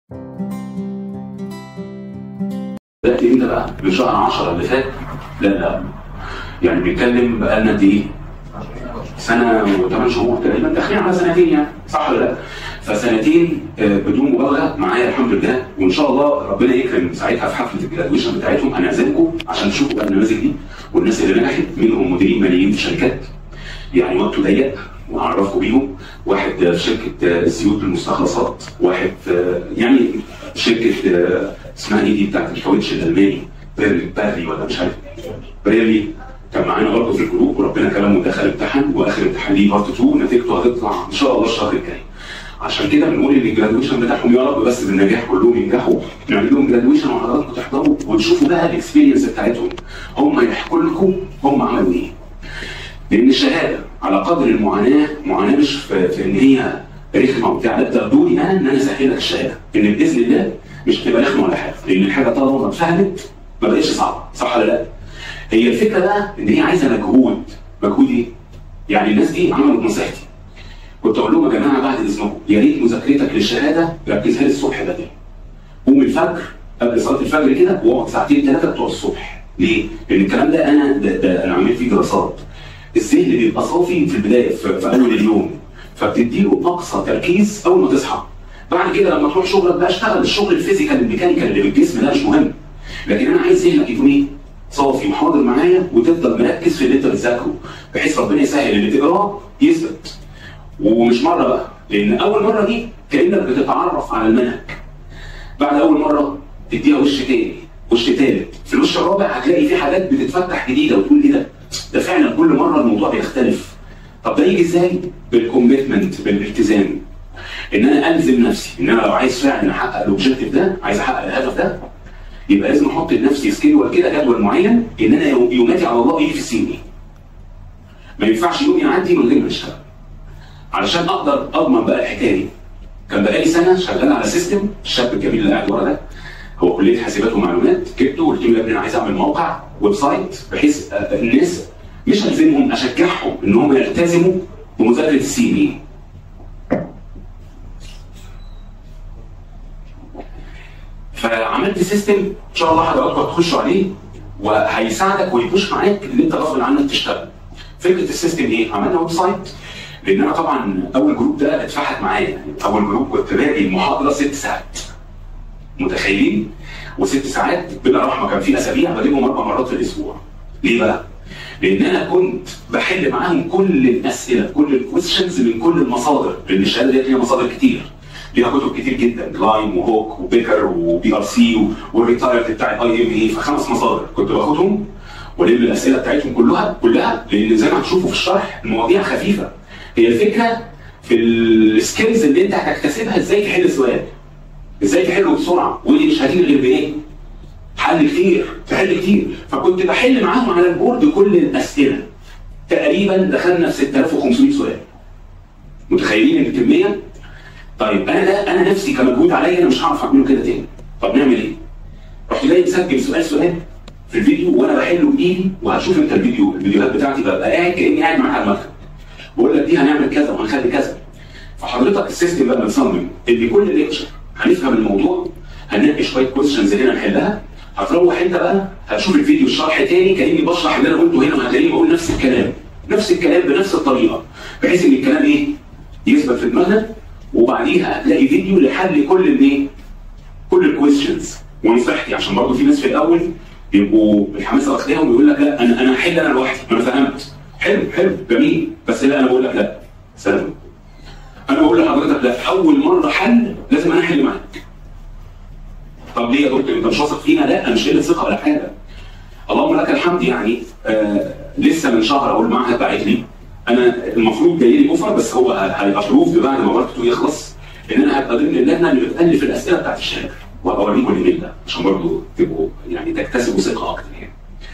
بدات امتى بقى؟ من شهر 10 اللي فات؟ لا لا يعني بنتكلم بقالنا قد ايه؟ سنه وثمان شهور تقريبا داخلين على سنتين يعني صح ولا لا؟ فسنتين آه، بدون مبالغه معايا الحمد لله وان شاء الله ربنا يكرم ساعتها في حفله الجرادويشن بتاعتهم هنعزمكم عشان تشوفوا بقى النماذج دي والناس اللي نجحت منهم مديرين ماليين في شركات يعني وقته ضيق وهعرفكم بيهم واحد في شركه آه، الزيوت المستخلصات واحد آه، يعني شركه آه، اسمها ايه دي بتاعت الكاوتش الالماني بيرلي بارلي ولا مش عارف بريلي كان معانا برضه في الجروب وربنا كرمه ودخل امتحان واخر امتحان ليه بارت 2 نتيجته هتطلع ان شاء الله الشهر الجاي عشان كده بنقول ان الجرادويشن بتاعهم يا رب بس بالنجاح كلهم ينجحوا نعمل لهم جرادويشن وحضراتكم تحضروا وتشوفوا بقى الاكسبيرينس بتاعتهم هم يحكوا لكم هم عملوا ايه لان الشهاده على قدر المعاناه معاناه مش في, في ان هي رخمه وبتاع لا ده دوري انا ان انا اسهلك الشهاده ان باذن الله مش هتبقى رخمه ولا حاجه لان الحاجه طالما اتفهمت ما بقتش صعبه صح ولا لا؟ هي الفكره بقى ان هي عايزه مجهود مجهود ايه؟ يعني الناس دي عملت نصيحتي كنت اقول لهم يا جماعه بعد اذنكم يا ريت مذاكرتك للشهاده ركزها لي الصبح بدري قوم الفجر قبل صلاه الفجر كده واقعد ساعتين ثلاثه بتوع الصبح ليه؟ لان الكلام ده انا ده, ده انا عامل فيه دراسات الذهن بيبقى صافي في البدايه في, في اول اليوم فبتديله اقصى تركيز اول ما تصحى بعد كده لما تروح شغلك بقى اشتغل الشغل الفيزيكال الميكانيكال اللي بالجسم ده مش مهم لكن انا عايز ذهنك يكون ايه؟ صافي وحاضر معايا وتفضل مركز في اللي انت بتذاكره بحيث ربنا يسهل اللي تقراه يثبت ومش مره بقى لان اول مره دي كانك بتتعرف على المنهج بعد اول مره تديها وش تاني وش تالت في الوش الرابع هتلاقي في حاجات بتتفتح جديده وتقول ايه ده ده فعلا كل مره الموضوع بيختلف طب ده يجي ازاي بالكوميتمنت بالالتزام ان انا الزم نفسي ان انا لو عايز فعلا احقق الاوبجيكتيف ده عايز احقق الهدف ده يبقى لازم احط لنفسي سكيدول كده جدول معين ان انا يوم- يوماتي على الله يجي في السين دي ما ينفعش يوم يعدي من غير ما اشتغل علشان اقدر اضمن بقى الحكايه دي كان بقالي سنه شغال على سيستم الشاب الجميل اللي قاعد ورا ده هو كليه حاسبات ومعلومات جبته وقلت له يا ابني انا عايز اعمل موقع ويب سايت بحيث آه، الناس مش الزمهم اشجعهم ان هم يلتزموا بمذاكره السي بي فعملت سيستم ان شاء الله حضراتكم هتخشوا عليه وهيساعدك ويبوش معاك ان انت غصب عنك تشتغل. فكره السيستم ايه؟ عملنا ويب سايت لان انا طبعا اول جروب ده اتفحت معايا يعني اول جروب كنت باقي المحاضره ست ساعات. متخيلين؟ وست ساعات بلا رحمه كان في اسابيع بجيبهم اربع مرات في الاسبوع. ليه بقى؟ لان انا كنت بحل معاهم كل الاسئله كل الكويشنز من كل المصادر لان الشهاده ديت ليها مصادر كتير ليها كتب كتير جدا لايم وهوك وبيكر وبي ار سي والريتايرد بتاع الاي ام اي فخمس مصادر كنت باخدهم والم الاسئله بتاعتهم كلها كلها لان زي ما هتشوفوا في الشرح المواضيع خفيفه هي الفكره في السكيلز اللي انت هتكتسبها ازاي تحل سؤال ازاي تحله بسرعه ودي مش هتيجي غير بايه؟ حل كتير تحل كتير فكنت بحل معاهم على البورد كل الاسئله تقريبا دخلنا في 6500 سؤال متخيلين الكميه طيب انا ده انا نفسي كمجهود عليا انا مش هعرف اعمله كده تاني طب نعمل ايه؟ رحت جاي مسجل سؤال سؤال في الفيديو وانا بحله بايدي وهتشوف انت الفيديو الفيديوهات بتاعتي ببقى قاعد كاني قاعد معاك على المكتب بقول لك دي هنعمل كذا وهنخلي كذا فحضرتك السيستم بقى مصمم ان كل ليكشر هنفهم الموضوع هننقي شويه كويشنز هنا نحلها هتروح انت بقى هتشوف الفيديو الشرح تاني كاني بشرح اللي انا قلته هنا وهتلاقيني بقول نفس الكلام نفس الكلام بنفس الطريقه بحيث ان الكلام ايه يثبت في دماغنا وبعديها هتلاقي فيديو لحل كل الايه كل الكويشنز ونصيحتي عشان برضه في ناس في الاول بيبقوا الحماسه واخداهم ويقول لك لا انا انا احل انا لوحدي ما انا فهمت حلو حلو جميل بس لا انا بقول لك لا سلام انا بقول لحضرتك لا اول مره حل لازم انا احل معاك طب ليه يا دكتور انت مش واثق فينا لا مش قله ثقه ولا حاجه اللهم لك الحمد يعني آه لسه من شهر اقول المعهد باعت لي انا المفروض جاي لي اوفر بس هو هيابروف بعد ما ورقته يخلص ان انا هبقى ضمن اللجنه اللي بتالف الاسئله بتاعت الشهاده وهبقى اوريكم الايميل ده عشان برضه تبقوا يعني تكتسبوا ثقه اكتر يعني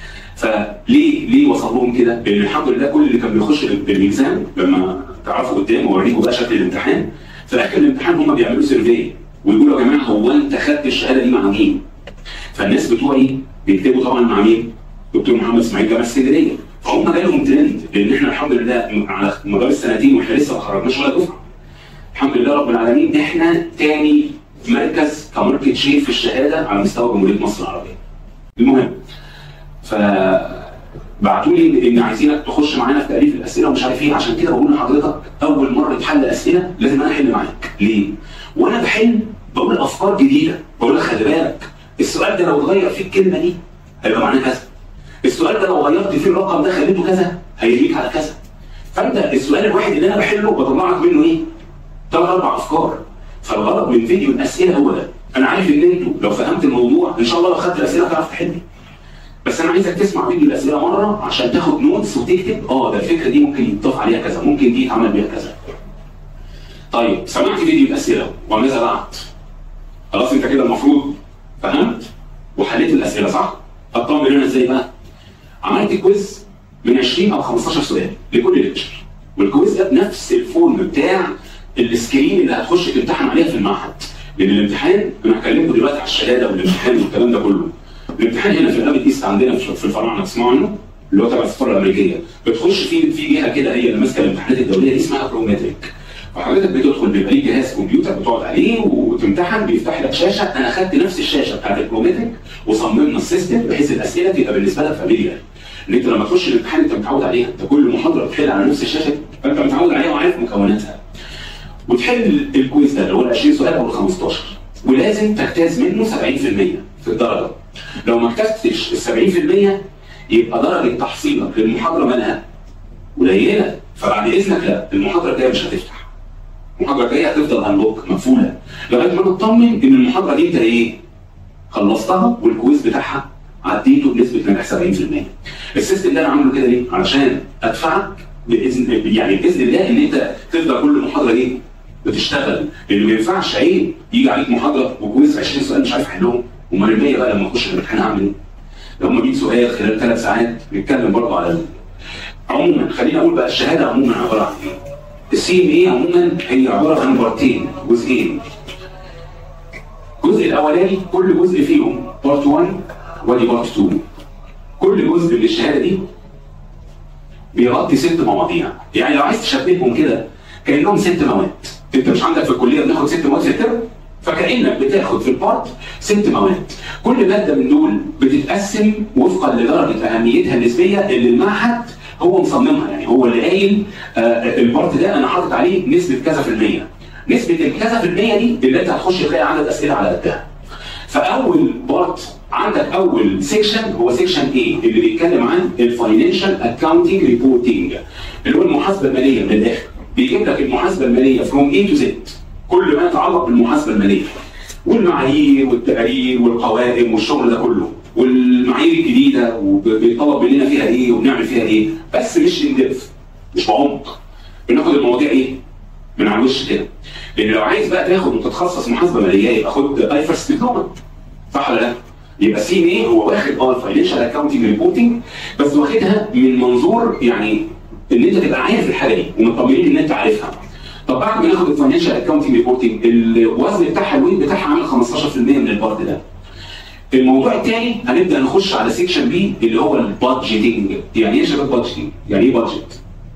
فليه ليه وصل لهم كده؟ لان الحمد لله كل اللي كان بيخش بالاكزام لما تعرفوا قدام واوريكم بقى شكل الامتحان في اخر الامتحان هم بيعملوا سيرفي ويقولوا يا جماعه هو انت خدت الشهاده دي مع مين؟ فالناس بتوعي بيكتبوا طبعا مع مين؟ دكتور محمد اسماعيل جامعه اسكندريه فهم جالهم ترند لان احنا الحمد لله على مدار السنتين واحنا لسه ما خرجناش ولا دفعه الحمد لله رب العالمين احنا تاني مركز ماركت شير في الشهاده على مستوى جمهوريه مصر العربيه. المهم ف بعتوا لي ان عايزينك تخش معانا في تاليف الاسئله ومش عارف ايه عشان كده بقول لحضرتك اول مره يتحل اسئله لازم انا احل معاك ليه؟ وانا بحل بقول افكار جديده بقول لك خلي بالك السؤال ده لو اتغير فيه الكلمه دي هيبقى معناه كذا السؤال ده لو غيرت فيه الرقم ده خليته كذا هيجيك على كذا فانت السؤال الواحد اللي انا بحله بطلع لك منه ايه؟ ثلاث اربع افكار فالغرض من فيديو الاسئله هو ده انا عارف ان انتوا لو فهمت الموضوع ان شاء الله لو خدت الاسئله هتعرف تحل بس انا عايزك تسمع فيديو الاسئله مره عشان تاخد نوتس وتكتب اه ده الفكره دي ممكن يتضاف عليها كذا ممكن دي يتعمل بيها كذا طيب سمعت فيديو الاسئله وماذا بعد؟ خلاص انت كده المفروض فهمت وحليت الاسئله صح؟ اطمن انا ازاي بقى؟ عملت كويز من 20 او 15 سؤال لكل ليكتشر والكويز ده بنفس الفورم بتاع السكرين اللي هتخش تمتحن عليها في المعهد لان الامتحان انا هكلمكم دلوقتي على الشهاده والامتحان والكلام ده كله الامتحان هنا في الابد ايست عندنا في الفراعنه تسمعوا عنه اللي هو تبع السفاره الامريكيه بتخش في في جهه كده هي اللي ماسكه الامتحانات الدوليه دي اسمها برومتريك فحضرتك بتدخل بيبقى ليك جهاز كمبيوتر بتقعد عليه وتمتحن بيفتح لك شاشه انا اخدت نفس الشاشه بتاعت البرومتريك وصممنا السيستم بحيث الاسئله تبقى بالنسبه لك فاميليار ان انت لما تخش الامتحان انت متعود عليها انت كل محاضره بتحل على نفس الشاشه فانت متعود عليها وعارف مكوناتها وتحل الكويز ده اللي هو ال 20 سؤال او ال 15 ولازم تجتاز منه 70% في الدرجه لو ما اجتزتش ال 70% يبقى درجه تحصيلك للمحاضره مالها قليله فبعد اذنك لا المحاضره الجايه مش هتفتح المحاضره الجايه هتفضل انلوك مقفوله لغايه ما نطمن ان المحاضره دي انت ايه خلصتها والكويز بتاعها عديته بنسبه نجاح 70% السيستم ده انا عامله كده ليه؟ علشان ادفعك باذن يعني باذن الله ان انت تفضل كل محاضره ايه بتشتغل لان ما ينفعش عيب يجي عليك محاضره وكويز 20 سؤال مش عارف احلهم امال الباقي بقى لما اخش الامتحان هعمل ايه؟ لو هم 100 سؤال خلال ثلاث ساعات نتكلم برضه على عموما خليني اقول بقى الشهاده عموما عباره عن ايه؟ السي ام اي عموما هي عباره عن بارتين جزئين الجزء الاولاني كل جزء فيهم بارت 1 ودي بارت 2 كل جزء من الشهاده دي بيغطي ست مواضيع يعني لو عايز تشبههم كده كانهم ست مواد انت مش عندك في الكليه بناخد ست مواد في الترم فكانك بتاخد في البارت ست مواد كل ماده من دول بتتقسم وفقا لدرجه اهميتها النسبيه اللي المعهد هو مصممها يعني هو اللي قايل آه البارت ده انا حاطط عليه نسبه كذا في الميه نسبه الكذا في الميه دي اللي انت هتخش تلاقي عدد اسئله على قدها فاول بارت عندك اول سيكشن هو سيكشن ايه اللي بيتكلم عن الفاينانشال اكاونتنج ريبورتنج اللي هو المحاسبه الماليه من الاخر بيجيب لك المحاسبه الماليه فروم اي تو زد كل ما يتعلق بالمحاسبه الماليه والمعايير والتقارير والقوائم والشغل ده كله والمعايير الجديده وبيطلب مننا فيها ايه وبنعمل فيها ايه بس مش ان مش بعمق بناخد المواضيع ايه من على الوش كده لان لو عايز بقى تاخد وتتخصص محاسبه ماليه يبقى خد ايفرس دبلومه صح ولا لا؟ يبقى سي ام اي هو واخد اه الفاينانشال اكاونتنج ريبورتنج بس واخدها من منظور يعني ان انت تبقى عارف الحاجه دي ومطمنين ان انت عارفها. طب بعد ما ناخد الفاينانشال اكاونتنج ريبورتنج الوزن بتاعها الويت بتاعها عامل 15% من البارت ده. الموضوع الثاني هنبدا نخش على سيكشن بي اللي هو البادجيتنج يعني ايه يا شباب بادجيتنج؟ يعني ايه بادجت؟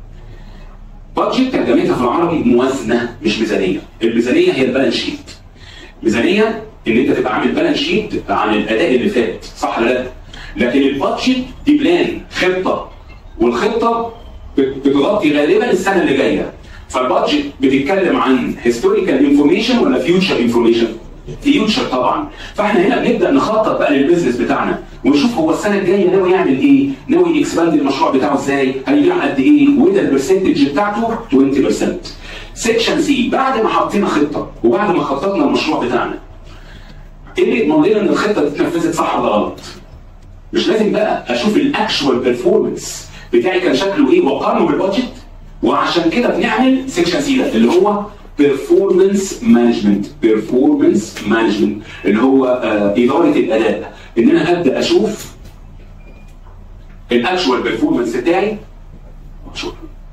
بادجت ترجمتها في العربي موازنه مش ميزانيه، الميزانيه هي البالانس شيت. ميزانيه ان انت تبقى عامل بالانس شيت عن الاداء اللي فات صح ولا لا؟ لكن البادجت دي بلان خطه والخطه بتغطي غالبا السنه اللي جايه فالبادجت بتتكلم عن هيستوريكال انفورميشن ولا فيوتشر انفورميشن؟ فيوتشر طبعا فاحنا هنا بنبدا نخطط بقى للبيزنس بتاعنا ونشوف هو السنه الجايه ناوي يعمل ايه؟ ناوي يكسباند المشروع بتاعه ازاي؟ هيبيع قد ايه؟ وده البرسنتج بتاعته 20% سيكشن سي بعد ما حطينا خطه وبعد ما خططنا المشروع بتاعنا ايه اللي يضمن لنا ان الخطه دي اتنفذت صح ولا غلط؟ مش لازم بقى اشوف الاكشوال بيرفورمانس بتاعي كان شكله ايه واقارنه بالبادجت وعشان كده بنعمل سيكشن سي ده اللي هو بيرفورمانس مانجمنت بيرفورمانس مانجمنت اللي هو آه اداره الاداء ان انا ابدا اشوف الاكشوال بيرفورمانس بتاعي شكرا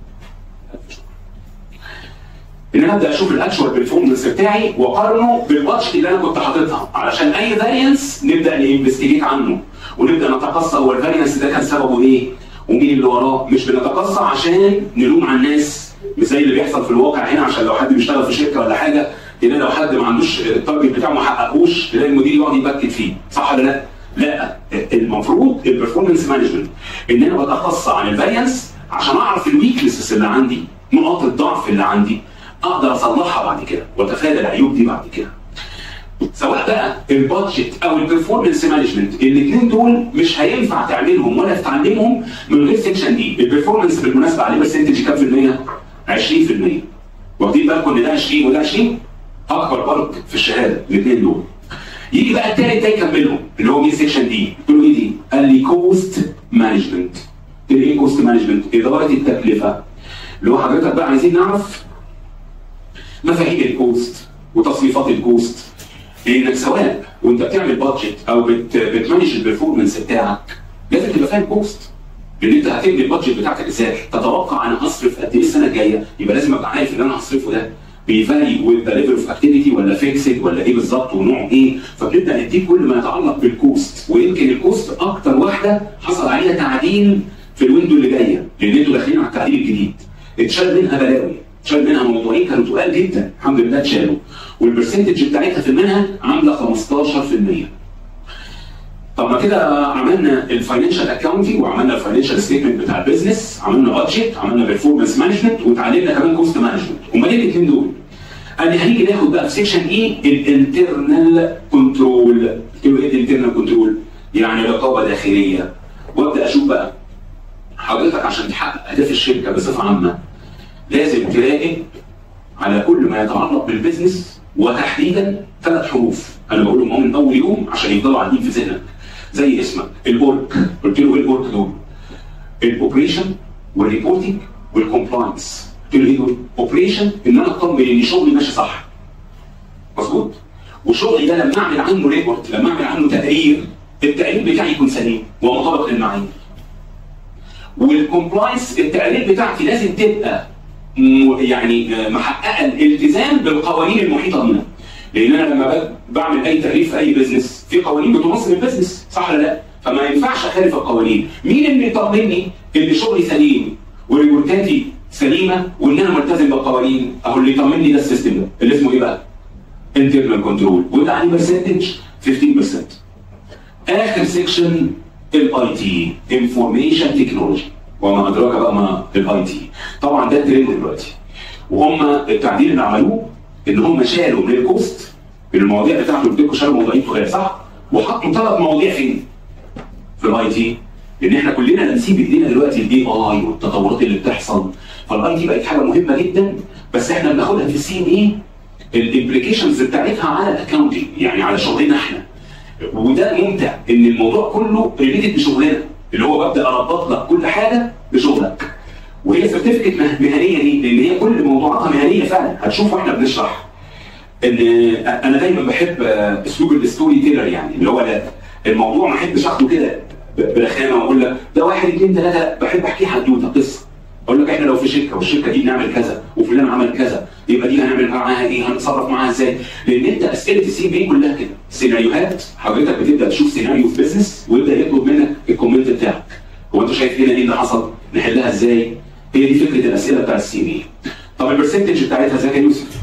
ان انا ابدا اشوف الاكشوال بيرفورمانس بتاعي واقارنه بالبادجت اللي انا كنت حاططها علشان اي فاريانس نبدا ننفستيجيت عنه ونبدا نتقصى هو الفاريانس ده كان سببه ايه ومين اللي وراه مش بنتقصى عشان نلوم على الناس مش زي اللي بيحصل في الواقع هنا عشان لو حد بيشتغل في شركه ولا حاجه كده لو حد ما عندوش التارجت بتاعه ما حققوش تلاقي المدير يقعد يبكت فيه صح ولا لا؟ لا المفروض البرفورمانس مانجمنت ان انا بتخصص عن الفاريانس عشان اعرف الويكنسز اللي عندي نقاط الضعف اللي عندي اقدر اصلحها بعد كده واتفادى العيوب دي بعد كده سواء بقى البادجت او البرفورمانس مانجمنت الاثنين دول مش هينفع تعملهم ولا تتعلمهم من غير سيكشن دي البرفورمانس بالمناسبه عليه برسنتج كام في الميه 20% واخدين بالكم ان ده 20 وده 20 اكبر بارك في الشهاده الاثنين دول يجي بقى الثالث ده يكملهم اللي هو مين سيكشن دي قلت له ايه دي؟ قال لي كوست مانجمنت ايه كوست مانجمنت؟ اداره التكلفه اللي هو حضرتك بقى عايزين نعرف مفاهيم الكوست وتصنيفات الكوست لانك سواء وانت بتعمل بادجت او بت بتمانج البرفورمانس بتاعك لازم تبقى فاهم كوست لان انت هتبني البادجت بتاعتك ازاي تتوقع انا هصرف قد ايه السنه الجايه يبقى لازم ابقى عارف اللي انا هصرفه ده بيفاري وذ ذا ليفل اوف اكتيفيتي ولا فيكسد ولا ايه بالظبط ونوعه ايه فبنبدا نديك كل ما يتعلق بالكوست ويمكن الكوست اكتر واحده حصل عليها تعديل في الويندو اللي جايه لان انتوا داخلين على التعديل الجديد اتشال منها بلاوي اتشال منها موضوعين كانوا تقال جدا الحمد لله اتشالوا والبرسنتج بتاعتها في المنهج عامله 15% طب ما كده عملنا الفاينانشال اكاونتنج وعملنا الفاينانشال ستيتمنت بتاع البيزنس عملنا بادجت عملنا بيرفورمانس مانجمنت وتعلمنا كمان كوست مانجمنت امال ايه الاثنين دول؟ قال لي هنيجي ناخد بقى في سيكشن ايه الانترنال كنترول قلت له ايه الانترنال كنترول؟ يعني رقابه داخليه وابدا اشوف بقى حضرتك عشان تحقق اهداف الشركه بصفه عامه لازم تراقب على كل ما يتعلق بالبيزنس وتحديدا ثلاث حروف انا بقولهم من اول يوم عشان يفضلوا قاعدين في ذهنك زي اسمك الورك قلت له ايه الورك دول؟ الاوبريشن والريبورتنج والكومبلاينس قلت له ايه دول؟ اوبريشن ان انا اطمن ان شغلي ماشي صح مظبوط؟ وشغلي ده لما اعمل عنه ريبورت لما اعمل عنه تقرير التقرير بتاعي يكون سليم ومطابق للمعايير والكومبلاينس التقارير بتاعتي لازم تبقى يعني محققه الالتزام بالقوانين المحيطه بنا لان انا لما بعمل اي تغيير في اي بزنس في قوانين بتنظم البزنس صح ولا لا؟ فما ينفعش اخالف القوانين مين اللي يطمني ان شغلي سليم وريبورتاتي سليمه وان انا ملتزم بالقوانين اهو اللي يطمني ده السيستم ده اللي اسمه ايه بقى؟ انترنال كنترول وده عليه برسنتج 15% اخر سيكشن الاي تي انفورميشن تكنولوجي وما ادراك بقى ما الاي تي طبعا ده الترند دلوقتي وهم التعديل اللي عملوه ان هم شالوا من الكوست المواضيع بتاعته قلت لكم شالوا موضوعين تقال صح؟ وحطوا ثلاث مواضيع فين؟ في الاي تي لان احنا كلنا لامسين بايدينا دلوقتي الاي اي والتطورات اللي بتحصل فالاي تي بقت حاجه مهمه جدا بس احنا بناخدها في السي ام اي الامبليكيشنز بتاعتها على الاكونتنج يعني على شغلنا احنا وده ممتع ان الموضوع كله ريليتد بشغلنا اللي هو ببدا اربط لك كل حاجه بشغلك وهي سيرتيفيكت مهنيه دي لان هي كل موضوعاتها مهنيه فعلا هتشوف واحنا بنشرح ان انا دايما بحب اسلوب الستوري تيلر يعني اللي هو الموضوع ما احبش اخده كده برخامه واقول لك ده واحد اثنين ثلاثه بحب احكي حدوته قصه اقول لك احنا لو في شركه والشركه دي بنعمل كذا وفلان عمل كذا يبقى دي هنعمل معاها ايه هنتصرف معاها ازاي لان انت اسئله السي بي كلها كده سيناريوهات حضرتك بتبدا تشوف سيناريو في بزنس ويبدا يطلب منك الكومنت بتاعك هو انت شايف هنا ايه اللي حصل نحلها ازاي هي دي فكره الاسئله بتاع السي بي طب البرسنتج بتاعتها ازيك يا يوسف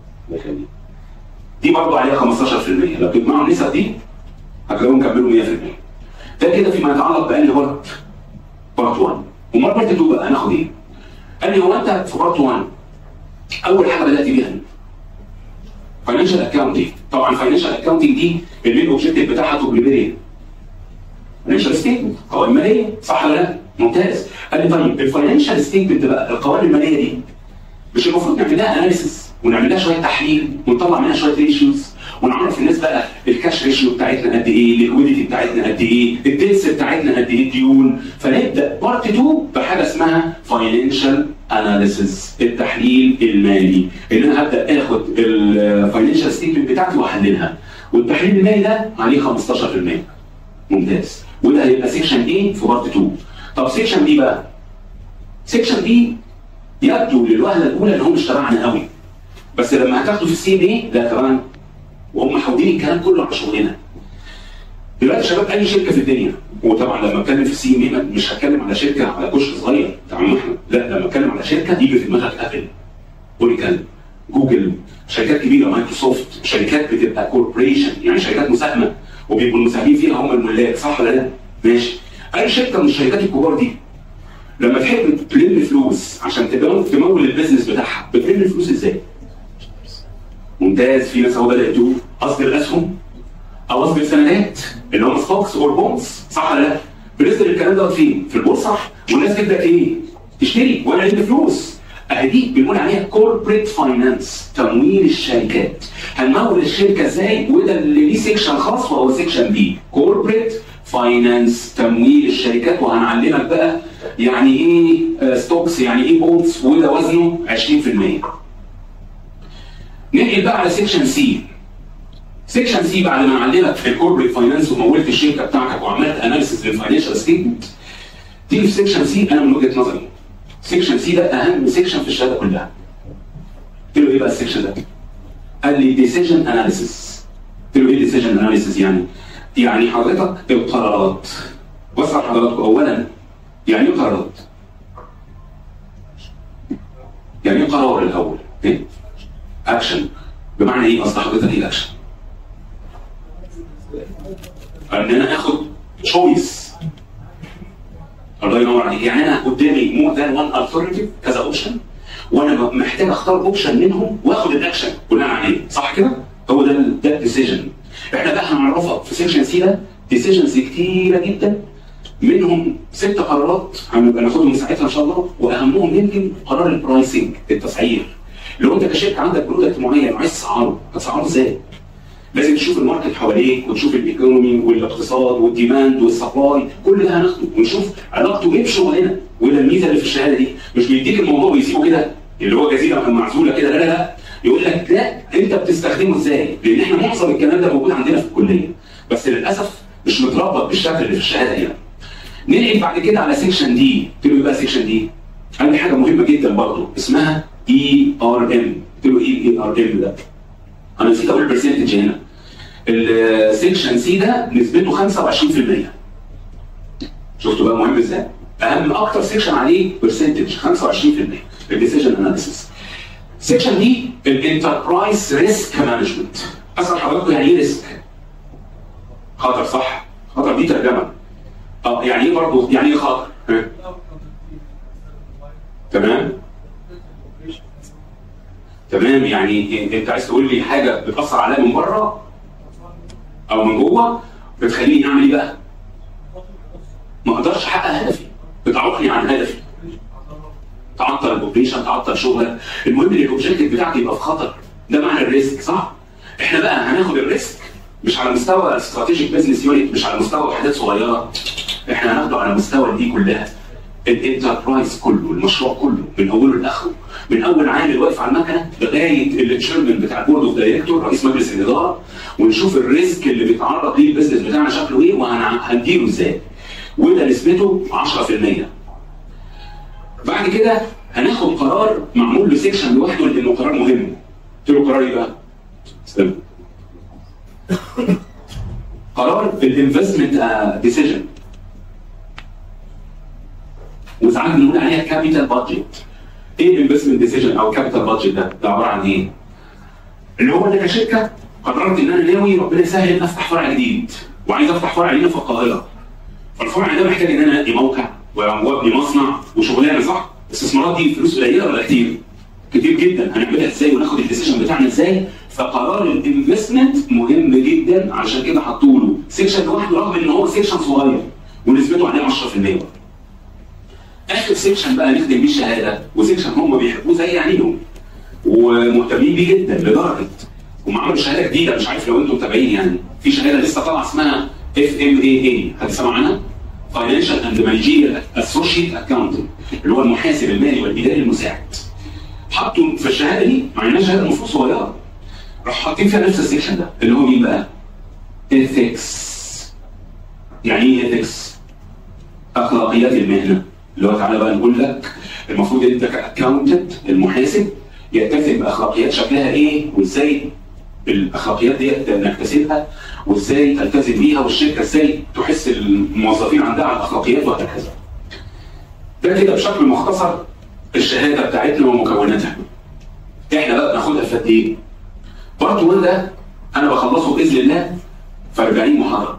دي برضه عليها 15% لو تجمعوا النسب دي هتلاقوهم كملوا 100% ده كده فيما يتعلق بانهي بارت بارت 1 امال بارت 2 بقى هناخد ايه؟ قال لي هو انت في بارت 1 اول حاجه بدات بيها فاينانشال اكاونتنج طبعا فاينانشال اكاونتنج دي المين اوبجيكتيف بتاعها توبليبيريا فاينانشال ستيتمنت قوائم ماليه صح ولا لا؟ ممتاز قال لي طيب الفاينانشال ستيتمنت بقى القوائم الماليه دي مش المفروض نعمل لها اناليسيس ونعمل لها شويه تحليل ونطلع منها شويه ريشيوز ونعرف الناس بقى الكاش ريشيو بتاعتنا قد ايه الليكويديتي بتاعتنا قد ايه الدينس بتاعتنا قد ايه الديون فنبدا بارت 2 بحاجه اسمها فاينانشال اناليسيس التحليل المالي ان انا هبدا اخد الفاينانشال ستيتمنت بتاعتي واحللها والتحليل المالي ده عليه 15% ممتاز وده هيبقى سيكشن ايه في بارت 2 طب سيكشن بي بقى سيكشن بي يبدو للوهله الاولى ان هو مش تبعنا قوي بس لما هتاخده في السي ام اي لا كمان وهم حاودين الكلام كله على شغلنا دلوقتي يا شباب اي شركه في الدنيا وطبعا لما اتكلم في السي ام اي مش هتكلم على شركه على كشك صغير بتاع احمد لا لما اتكلم على شركه يجي في دماغك ابل اوريكل جوجل شركات كبيره مايكروسوفت شركات بتبقى كوربريشن يعني شركات مساهمه وبيبقوا المساهمين فيها هم الملاك صح ولا لا؟ ماشي اي شركه من الشركات الكبار دي لما تحب تلم فلوس عشان تمول تمول البيزنس بتاعها بتلم الفلوس ازاي؟ ممتاز في ناس اهو بدات تقول اصدر اسهم او اصدر سندات اللي هم ستوكس اور بونز صح ولا لا؟ بنصدر الكلام دوت فين؟ في البورصه والناس تبدا ايه؟ تشتري وانا الم فلوس اهي دي بنقول عليها كوربريت فاينانس تمويل الشركات هنمول الشركه ازاي وده اللي ليه سيكشن خاص وهو سيكشن بي كوربريت فاينانس تمويل الشركات وهنعلمك بقى يعني ايه ستوكس يعني ايه بونز وده وزنه 20% ننقل بقى على سيكشن سي سيكشن سي بعد ما علمك في الكوربريت فاينانس ومولت الشركه بتاعتك وعملت اناليسيس للفاينانشال ستيتمنت تيجي في سيكشن سي انا من وجهه نظري سيكشن سي ده اهم سيكشن في الشهاده كلها قلت له ايه بقى السيكشن ده؟ قال لي ديسيجن اناليسيس قلت له ايه ديسيجن اناليسيس يعني؟ يعني حضرتك القرارات بص على حضراتكم اولا يعني ايه قرارات؟ يعني ايه قرار الاول؟ ايه؟ اكشن بمعنى ايه قصد حضرتك ايه اكشن؟ ان انا اخد تشويس الله ينور عليك يعني انا قدامي مور ذان وان الترناتيف كذا اوبشن وانا محتاج اختار اوبشن منهم واخد الاكشن بناء عليه صح كده؟ هو ده ده الديسيجن احنا بقى هنعرفها في سيكشن سي ده ديسيجنز كتيره جدا منهم ست قرارات هنبقى ناخدهم ساعتها ان شاء الله واهمهم يمكن قرار البرايسنج التسعير لو انت كشركه عندك برودكت معين وعايز تسعره هتسعره ازاي؟ لازم تشوف الماركت حواليك وتشوف الايكونومي والاقتصاد والديماند والسبلاي كل ده هناخده ونشوف علاقته بايه بشغلنا وده الميزه اللي في الشهاده دي مش بيديك الموضوع ويسيبه كده اللي هو جزيره معزوله كده لا لا لا يقول لك لا انت بتستخدمه ازاي؟ لان احنا معظم الكلام ده موجود عندنا في الكليه بس للاسف مش متربط بالشكل اللي في الشهاده هنا. ننقل بعد كده على سيكشن دي قلت له بقى سيكشن دي عندي حاجه مهمه جدا برضه اسمها اي ار ام قلت له ايه الاي ار ام ده؟ انا نسيت اقول البرسنتج هنا السيكشن سي ده نسبته 25% شفتوا بقى مهم ازاي؟ اهم اكتر سيكشن عليه برسنتج 25% الديسيجن اناليسيس سيكشن دي الانتربرايز ريسك مانجمنت اسال حضراتكم يعني ايه ريسك؟ خطر صح؟ خطر دي ترجمه اه يعني ايه برضه يعني ايه خطر؟ ها؟ تمام؟ تمام يعني انت عايز تقول لي حاجه بتاثر عليا من بره او من جوه بتخليني اعمل ايه بقى؟ ما اقدرش احقق هدفي بتعوقني عن هدفي تعطل الاوبريشن تعطل شغلك المهم ان الاوبجيكتيف بتاعك يبقى في خطر ده معنى الريسك صح؟ احنا بقى هناخد الريسك مش على مستوى استراتيجيك بزنس يونت مش على مستوى وحدات صغيره احنا هناخده على مستوى دي كلها الانتربرايز كله المشروع كله من اوله لاخره من اول عامل واقف على المكنه لغايه التشيرمان بتاع البورد اوف دايركتور رئيس مجلس الاداره ونشوف الريسك اللي بيتعرض ليه البيزنس بتاعنا شكله ايه وهنديره ازاي وده نسبته 10% بعد كده هناخد قرار معمول له سيكشن لوحده لانه قرار مهم قلت له قرار ايه بقى؟ استنى قرار الانفستمنت ديسيجن وساعات بنقول عليها كابيتال بادجت ايه الانفستمنت ديسيجن او كابيتال بادجت ده؟ ده عباره عن ايه؟ اللي هو انا كشركه قررت ان انا ناوي ربنا يسهل افتح فرع جديد وعايز افتح فرع لينا في القاهره فالفرع ده محتاج ان انا انقي موقع وابني مصنع وشغلانه صح؟ الاستثمارات دي فلوس قليله ولا كتير؟ كتير جدا هنعملها ازاي وناخد الديسيجن بتاعنا ازاي؟ فقرار الانفستمنت مهم جدا علشان كده حطوا له سيكشن لوحده رغم ان هو سيكشن صغير ونسبته عليه 10% اخر سيكشن بقى نخدم بيه الشهاده وسيكشن هم بيحبوه زي عينيهم ومهتمين بيه جدا لدرجه هم عملوا شهاده جديده مش عارف لو انتم متابعين يعني في شهاده لسه طالعه اسمها اف ام اي اي هتسمعوا عنها؟ فاينانشال اند مانجيريال اسوشيت اكاونتنج اللي هو المحاسب المالي والاداري المساعد حطوا في الشهاده دي مع انها شهاده المفروض صغيره راح حاطين فيها نفس السيكشن ده اللي هو مين بقى؟ ايثكس يعني ايه ايثكس؟ اخلاقيات المهنه اللي هو تعالى بقى نقول لك المفروض انت كاكاونتنت المحاسب يلتزم باخلاقيات شكلها ايه وازاي الاخلاقيات ديت نكتسبها وازاي تلتزم بيها والشركه ازاي تحس الموظفين عندها على الاخلاقيات وهكذا. ده كده بشكل مختصر الشهاده بتاعتنا ومكوناتها. احنا بقى بناخدها في قد ايه؟ بارت 1 ده انا بخلصه باذن الله في 40 محاضره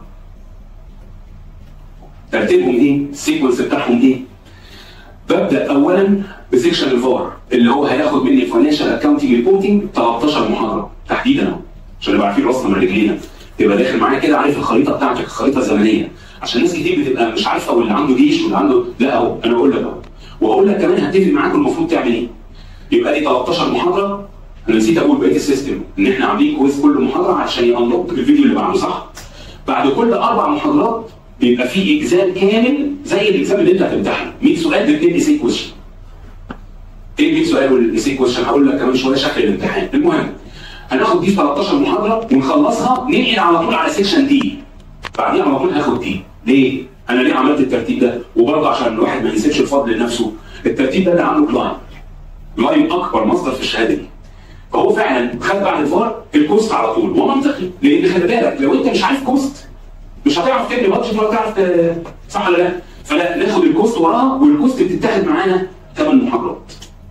ترتيبهم ايه؟ السيكونس بتاعهم ايه؟ ببدا اولا بسيكشن الفار اللي هو هياخد مني فاينانشال اكونتنج ريبورتنج 13 محاضره تحديدا اهو عشان نبقى عارفين راسنا من رجلينا تبقى داخل معايا كده عارف الخريطه بتاعتك الخريطه الزمنيه عشان ناس كتير بتبقى مش عارفه واللي عنده جيش واللي عنده لا اهو انا بقول لك اهو واقول لك كمان هتفق معاك المفروض تعمل ايه يبقى دي 13 محاضره انا نسيت اقول بقيه السيستم ان احنا عاملين كويز كل محاضره عشان ينلوك الفيديو اللي بعده صح؟ بعد كل اربع محاضرات بيبقى في اكزام كامل زي الاكزام اللي انت هتمتحنه 100 سؤال ب 2 ايسي كويشن ايه ال 100 سؤال والايسي كويشن هقول لك كمان شويه شكل الامتحان المهم هناخد دي 13 محاضره ونخلصها ننقل على طول على سيكشن دي بعديها على طول هاخد دي ليه؟ انا ليه عملت الترتيب ده؟ وبرضه عشان الواحد ما ينسبش الفضل لنفسه الترتيب ده اللي عامله كلاين كلاين اكبر مصدر في الشهاده دي فهو فعلا خد بعد الفار الكوست على طول ومنطقي لان خلي بالك لو انت مش عارف كوست مش هتعرف تبني بادجت ولا تعرف ت- صح ولا لا؟ فلا ناخد الكوست وراها والكوست بتتاخد معانا ثمان محاضرات.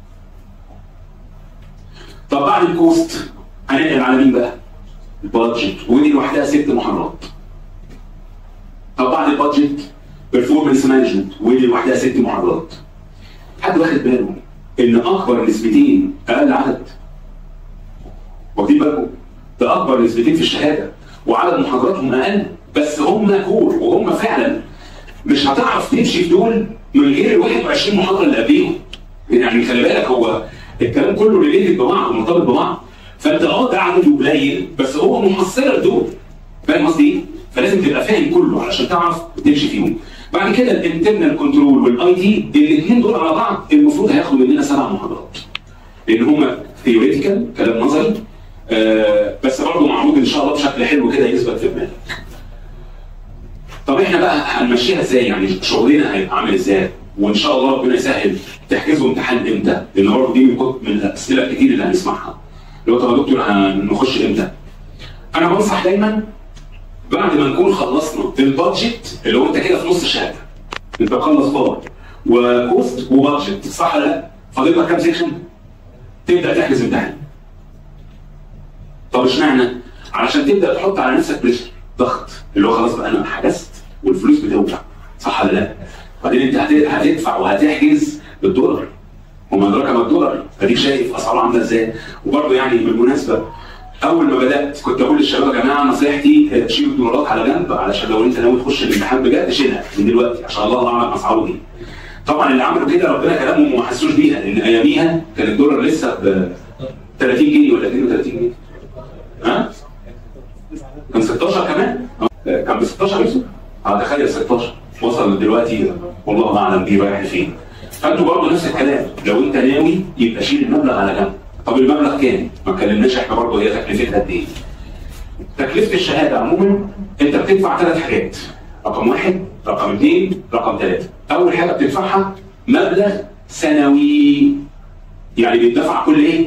طب بعد الكوست هننقل على مين بقى؟ البادجت ودي لوحدها ست محاضرات. طب بعد البادجت بيرفورمانس مانجمنت ودي لوحدها ست محاضرات. حد واخد باله ان اكبر نسبتين اقل عدد واخدين بالكم ده اكبر نسبتين في الشهاده وعدد محاضراتهم اقل بس هم كور وهم فعلا مش هتعرف تمشي في دول من غير ال 21 محاضره اللي قبليهم يعني خلي بالك هو الكلام كله ريليتد ببعض ومرتبط ببعض فانت اه ده عدده قليل بس هو محصله لدول فاهم قصدي ايه؟ فلازم تبقى فاهم كله علشان تعرف تمشي فيهم بعد كده الانترنال كنترول والاي تي الاثنين دول على بعض المفروض هياخدوا مننا سبع محاضرات لان هم ثيوريتيكال كلام نظري آه بس برضه معروض ان شاء الله بشكل حلو كده يثبت في دماغك. طب احنا بقى هنمشيها ازاي؟ يعني شغلنا هيبقى عامل ازاي؟ وان شاء الله ربنا يسهل تحجزوا امتحان امتى؟ لان برضه دي من كت- من الاسئله الكتير اللي هنسمعها. اللي هو طب يا دكتور هنخش امتى؟ انا بنصح دايما بعد ما نكون خلصنا البادجت اللي هو انت كده في نص الشهاده. انت مخلص بار وكوست وبادجت صح ولا لا؟ فاضل لك كام سيكشن؟ تبدا تحجز امتحان. طب اشمعنى؟ علشان تبدا تحط على نفسك بريشر ضغط اللي هو خلاص بقى انا حجزت والفلوس بتوجع صح ولا لا؟ بعدين انت هت- هتدفع وهتحجز بالدولار وما ادراك ما الدولار اديك شايف اسعاره عامله ازاي وبرضه يعني بالمناسبه اول ما بدات كنت اقول للشباب يا جماعه نصيحتي آه، شيلوا الدولارات على جنب علشان لو انت ناوي تخش الامتحان بجد شيلها من دلوقتي عشان الله اعلم اسعاره ايه. طبعا اللي عملوا كده ربنا كرمهم وما حسوش بيها لان اياميها كان الدولار لسه ب 30 جنيه ولا 32 جنيه. ها؟ كان 16 كمان؟ آه، كان ب 16 يوسف؟ اه تخيل 16 وصل دلوقتي والله اعلم بيه رايح فين. فانتوا برضه نفس الكلام لو انت ناوي يبقى شيل المبلغ على جنب. طب المبلغ كام؟ ما اتكلمناش احنا برضه هي تكلفتها قد ايه؟ تكلفه الشهاده عموما انت بتدفع ثلاث حاجات رقم واحد رقم اثنين رقم ثلاثه اول حاجه بتدفعها مبلغ سنوي يعني بيدفع كل ايه؟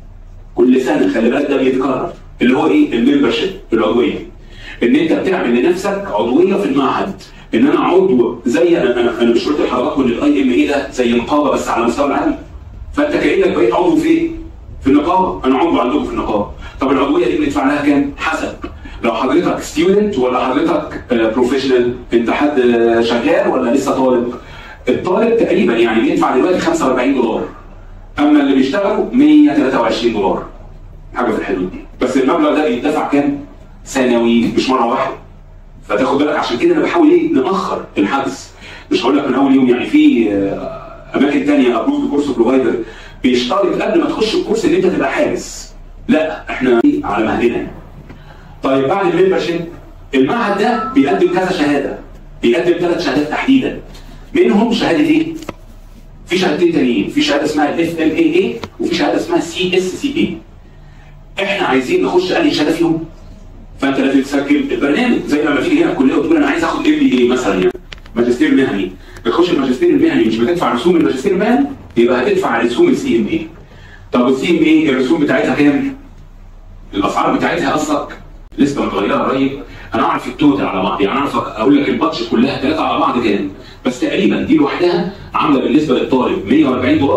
كل سنه خلي بالك ده بيتكرر اللي هو ايه؟ الممبرشيب العضويه ان انت بتعمل لنفسك عضويه في المعهد ان انا عضو زي انا انا, أنا مش قلت لحضراتكم ان الاي ام اي ده زي نقابه بس على مستوى العالم فانت كانك بقيت عضو في ايه؟ في النقابه انا عضو عندكم في النقابه طب العضويه دي بندفع لها كام؟ حسب لو حضرتك ستودنت ولا حضرتك بروفيشنال انت حد آه، شغال ولا لسه طالب الطالب تقريبا يعني بيدفع دلوقتي 45 دولار اما اللي بيشتغلوا 123 دولار حاجه في الحدود دي بس المبلغ ده بيدفع كام؟ سنوي مش مره واحده فتاخد بالك عشان كده انا بحاول ايه ناخر الحجز مش هقول لك من اول يوم يعني في آه، اماكن ثانيه ابروف كورس بروفايدر بيشترط قبل ما تخش الكورس ان انت تبقى حارس لا احنا على مهلنا طيب بعد الممبرشيب المعهد ده بيقدم كذا شهاده بيقدم ثلاث شهادات تحديدا منهم شهاده ايه؟ في شهادتين تانيين في شهاده اسمها الاف ام اي اي وفي شهاده اسمها سي اس سي اي احنا عايزين نخش انهي شهاده فيهم فانت لازم تسجل البرنامج زي لما تيجي هنا الكليه وتقول انا عايز اخد ام بي اي مثلا يعني ماجستير مهني بتخش الماجستير المهني مش بتدفع رسوم الماجستير المهني يبقى هتدفع رسوم السي ام اي طب السي ام اي الرسوم بتاعتها كام؟ الاسعار بتاعتها اصلا لسه متغيره قريب انا اعرف التوتال على بعض يعني اعرف اقول لك البادجت كلها ثلاثه على بعض كام بس تقريبا دي لوحدها عامله بالنسبه للطالب 140 دولار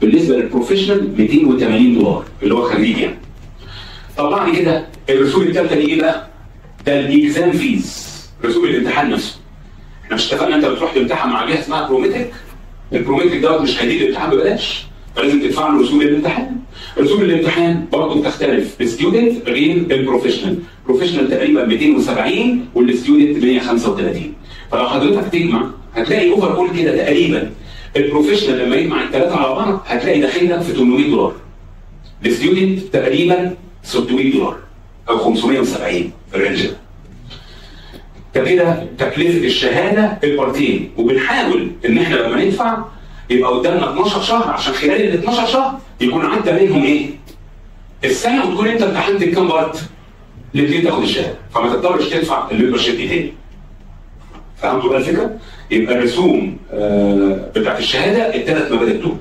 بالنسبه للبروفيشنال 280 دولار اللي هو خريج يعني طب بعد كده الرسوم الثالثه دي ايه بقى؟ ده الاكزام فيز رسوم الامتحان نفسه احنا مش اتفقنا انت بتروح تمتحن مع جهه اسمها بروميتك البروميتك دوت مش هيديك الامتحان ببلاش فلازم تدفع له رسوم الامتحان رسوم الامتحان برضه بتختلف الستودنت غير البروفيشنال بروفيشنال تقريبا 270 والستودنت 135 فلو حضرتك تجمع هتلاقي اوفر اول كده تقريبا البروفيشنال لما يجمع الثلاثه على بعض هتلاقي داخل لك في 800 دولار الستودنت تقريبا 600 دولار او 570 في الرينج ده فكده تكلفه الشهاده البارتين وبنحاول ان احنا لما ندفع يبقى قدامنا 12 شهر عشان خلال ال 12 شهر يكون عدى منهم ايه؟ السنه وتكون انت امتحنت كام بارت؟ الاثنين تاخد الشهاده فما تضطرش تدفع الممبر شيب دي تاني. فهمتوا بقى الفكره؟ يبقى الرسوم آه بتاعت الشهاده الثلاث مبادئ دول.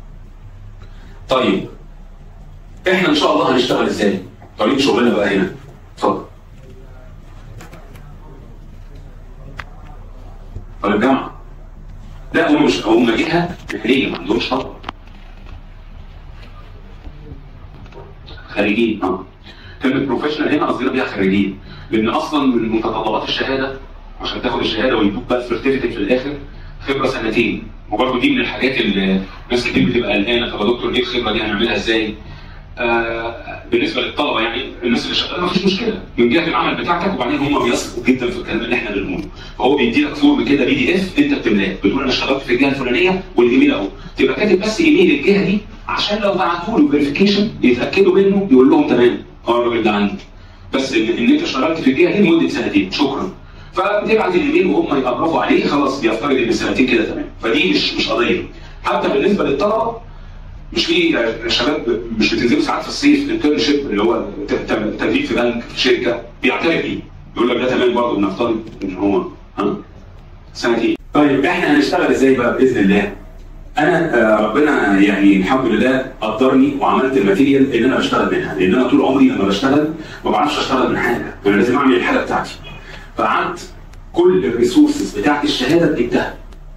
طيب احنا ان شاء الله هنشتغل ازاي؟ طريقه شغلنا بقى هنا. اتفضل. طالب جامعه. لا هم مش هم جهه مهنيه ما عندهمش طلبه. خريجين اه. كلمه بروفيشنال هنا قصدنا بيها خريجين لان اصلا من متطلبات الشهاده عشان تاخد الشهاده ويدوك بقى السيرتيفيكت في الاخر خبره سنتين وبرضه دي من الحاجات اللي ناس كتير بتبقى قلقانه طب يا دكتور ايه الخبره دي هنعملها ازاي؟ آه بالنسبه للطلبه يعني الناس اللي شغاله مفيش مشكله من جهه العمل بتاعتك وبعدين هم بيثقوا جدا في الكلام اللي احنا بنقوله فهو بيدي لك فورم كده بي دي اف انت بتملاه بتقول انا اشتغلت في الجهه الفلانيه والايميل اهو تبقى كاتب بس ايميل الجهه دي عشان لو بعتوا له فيريفيكيشن يتاكدوا منه يقول لهم تمام اه الراجل ده عندي بس ان, إن انت اشتغلت في الجهه دي لمده سنتين شكرا فبتبعت الايميل وهم يقربوا عليه خلاص بيفترض ان السنتين كده تمام فدي مش مش قضيه حتى بالنسبه للطلبه مش في شباب مش بتنزلوا ساعات في الصيف انترنشيب اللي هو تدريب في بنك في شركه بيعترف بيه يقول لك ده تمام برضه بنفترض ان هو ها سنتين طيب احنا هنشتغل ازاي بقى باذن الله؟ انا آه ربنا يعني الحمد لله قدرني وعملت الماتيريال اللي انا بشتغل منها لان انا طول عمري لما بشتغل ما بعرفش اشتغل من حاجه انا لازم اعمل الحاجه بتاعتي فقعدت كل الريسورسز بتاعت الشهاده جبتها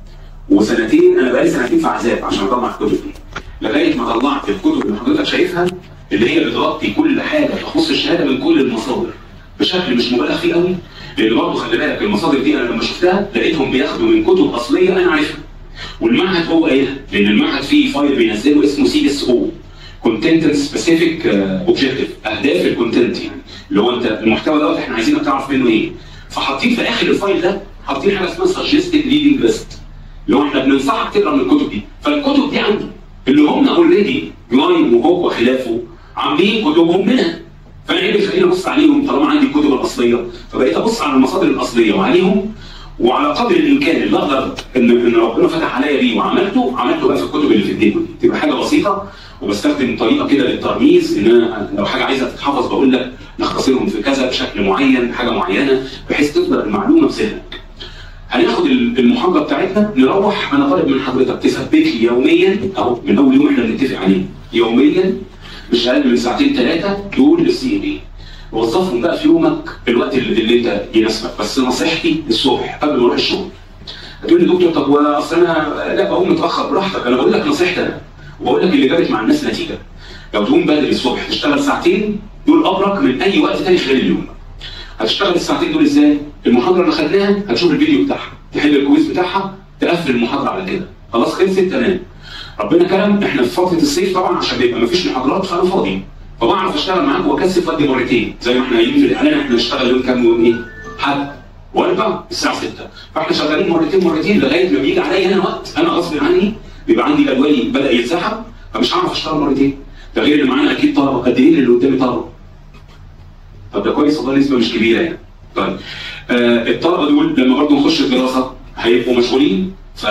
وسنتين انا بقالي سنتين في عذاب عشان اطلع الكتب دي لغايه ما طلعت الكتب اللي حضرتك شايفها اللي هي بتغطي كل حاجه تخص الشهاده من كل المصادر بشكل مش مبالغ فيه قوي لان برضه خلي بالك المصادر دي انا لما شفتها لقيتهم بياخدوا من كتب اصليه انا عارفها والمعهد هو قايلها لان المعهد فيه فايل بينزله اسمه سي اس او كونتنت سبيسيفيك اوبجيكتيف اهداف الكونتنت يعني اللي هو انت المحتوى دوت احنا عايزينك تعرف منه ايه فحاطين في اخر الفايل ده حاطين حاجه اسمها سجستد ريدنج ليست اللي هو احنا بننصحك تقرا من الكتب دي فالكتب دي عندي اللي هم اوريدي لاين وهو وخلافه عاملين كتبهم منها فانا ايه اللي يخليني ابص عليهم طالما عندي الكتب الاصليه فبقيت ابص على المصادر الاصليه وعليهم وعلى قدر الامكان اللي اقدر ان ان ربنا فتح عليا بيه وعملته عملته بقى في الكتب اللي في الدنيا دي تبقى حاجه بسيطه وبستخدم طريقه كده للترميز ان انا لو حاجه عايزه تتحفظ بقول لك نختصرهم في كذا بشكل معين بحاجه معينه بحيث تفضل المعلومه في ذهنك. هناخد المحاضره بتاعتنا نروح انا طالب من حضرتك تثبت لي يوميا اهو من اول يوم احنا بنتفق عليه يوميا مش اقل من ساعتين ثلاثه دول للسي بي وظفهم بقى في يومك الوقت اللي, اللي انت يناسبك بس نصيحتي الصبح قبل ما اروح الشغل هتقول لي دكتور طب واصل انا لا بقوم متاخر براحتك انا بقول لك نصيحتي انا وبقول لك اللي جابت مع الناس نتيجه لو تقوم بدري الصبح تشتغل ساعتين دول ابرك من اي وقت تاني خلال اليوم هتشتغل الساعتين دول ازاي؟ المحاضره اللي خدناها هتشوف الفيديو بتاعها تحل الكويز بتاعها تقفل المحاضره على كده خلاص خلصت تمام ربنا كرم احنا في فتره الصيف طبعا عشان بيبقى مفيش محاضرات فانا فاضي فبعرف اشتغل معاك واكثف ودي مرتين زي ما احنا قايلين في الاعلان احنا نشتغل يوم كام يوم ايه؟ حد واربع الساعه 6 فاحنا شغالين مرتين مرتين لغايه ما بيجي عليا انا وقت انا غصب عني بيبقى عندي الالواني بدا يتسحب فمش هعرف اشتغل مرتين ده غير اللي معانا اكيد طلبه قد ايه اللي قدامي طلبه طب ده كويس والله نسبه مش كبيره يعني طيب آه الطلبه دول لما برضه نخش الدراسه هيبقوا مشغولين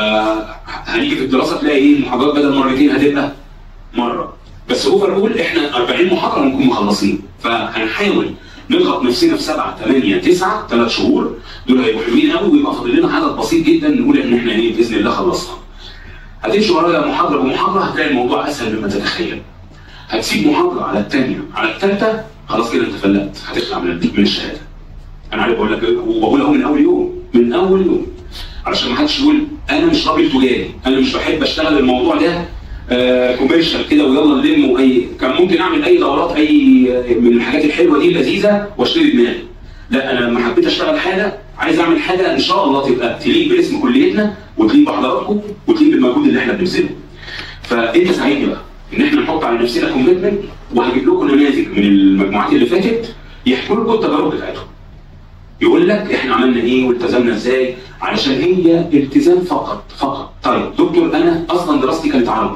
فهنيجي في الدراسه تلاقي ايه المحاضرات بدل مرتين هتبقى مره بس اوفر اول احنا 40 محاضره ونكون مخلصين فهنحاول نضغط نفسنا في 7 8 9 ثلاث شهور دول هيبقوا حلوين قوي ويبقى فاضل لنا عدد بسيط جدا نقول ان احنا ايه باذن الله خلصنا. هتمشي ورايا محاضره بمحاضره هتلاقي الموضوع اسهل مما تتخيل. هتسيب محاضره على الثانيه على الثالثه خلاص كده انت فلقت هتخلع من من الشهاده. انا عارف بقول لك وبقول اهو من اول يوم من اول يوم علشان ما حدش يقول انا مش راجل تجاري انا مش بحب اشتغل الموضوع ده كوميرشال كده ويلا نلم اي كان ممكن اعمل اي دورات اي من الحاجات الحلوه دي اللذيذه واشتري دماغي لا انا لما حبيت اشتغل حاجه عايز اعمل حاجه ان شاء الله تبقى تليق باسم كليتنا وتليق بحضراتكم وتليق بالمجهود اللي احنا بنبذله فانت ساعدني بقى ان احنا نحط على نفسنا كوميتمنت وهجيب لكم نماذج من المجموعات اللي فاتت يحكوا لكم التجارب بتاعتهم يقول لك احنا عملنا ايه والتزمنا ازاي علشان هي التزام فقط فقط طيب دكتور انا اصلا دراستي كانت عربي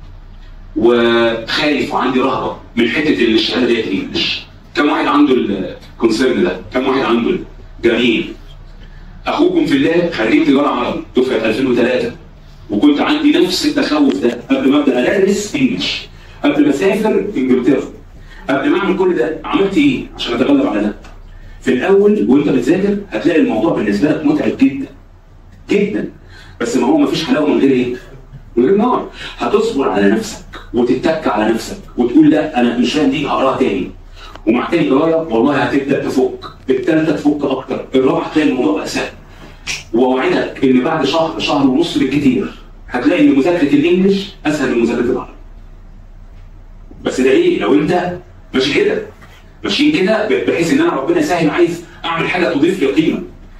وخايف وعندي رهبه من حته ان الشهاده ديت انجلش كم واحد عنده الكونسيرن ده كم واحد عنده جميل اخوكم في الله خريج تجاره عربي دفعه 2003 وكنت عندي نفس التخوف ده قبل ما ابدا ادرس انجلش قبل ما اسافر انجلترا قبل ما اعمل كل ده عملت ايه عشان اتغلب على ده في الاول وانت بتذاكر هتلاقي الموضوع بالنسبه لك متعب جدا جدا بس ما هو ما فيش حلاوه من غير ايه؟ من غير نار هتصبر على نفسك وتتك على نفسك وتقول لا انا مش فاهم دي هقراها تاني ومع تاني قرايه والله هتبدا تفك الثالثه تفك اكتر الرابعه هتلاقي الموضوع بقى سهل واوعدك ان بعد شهر شهر ونص بالكتير هتلاقي ان مذاكره الانجليش اسهل من مذاكره العربي بس ده ايه لو انت ماشي كده ماشيين كده بحيث ان انا ربنا يسهل عايز اعمل حاجه تضيف لي قيمه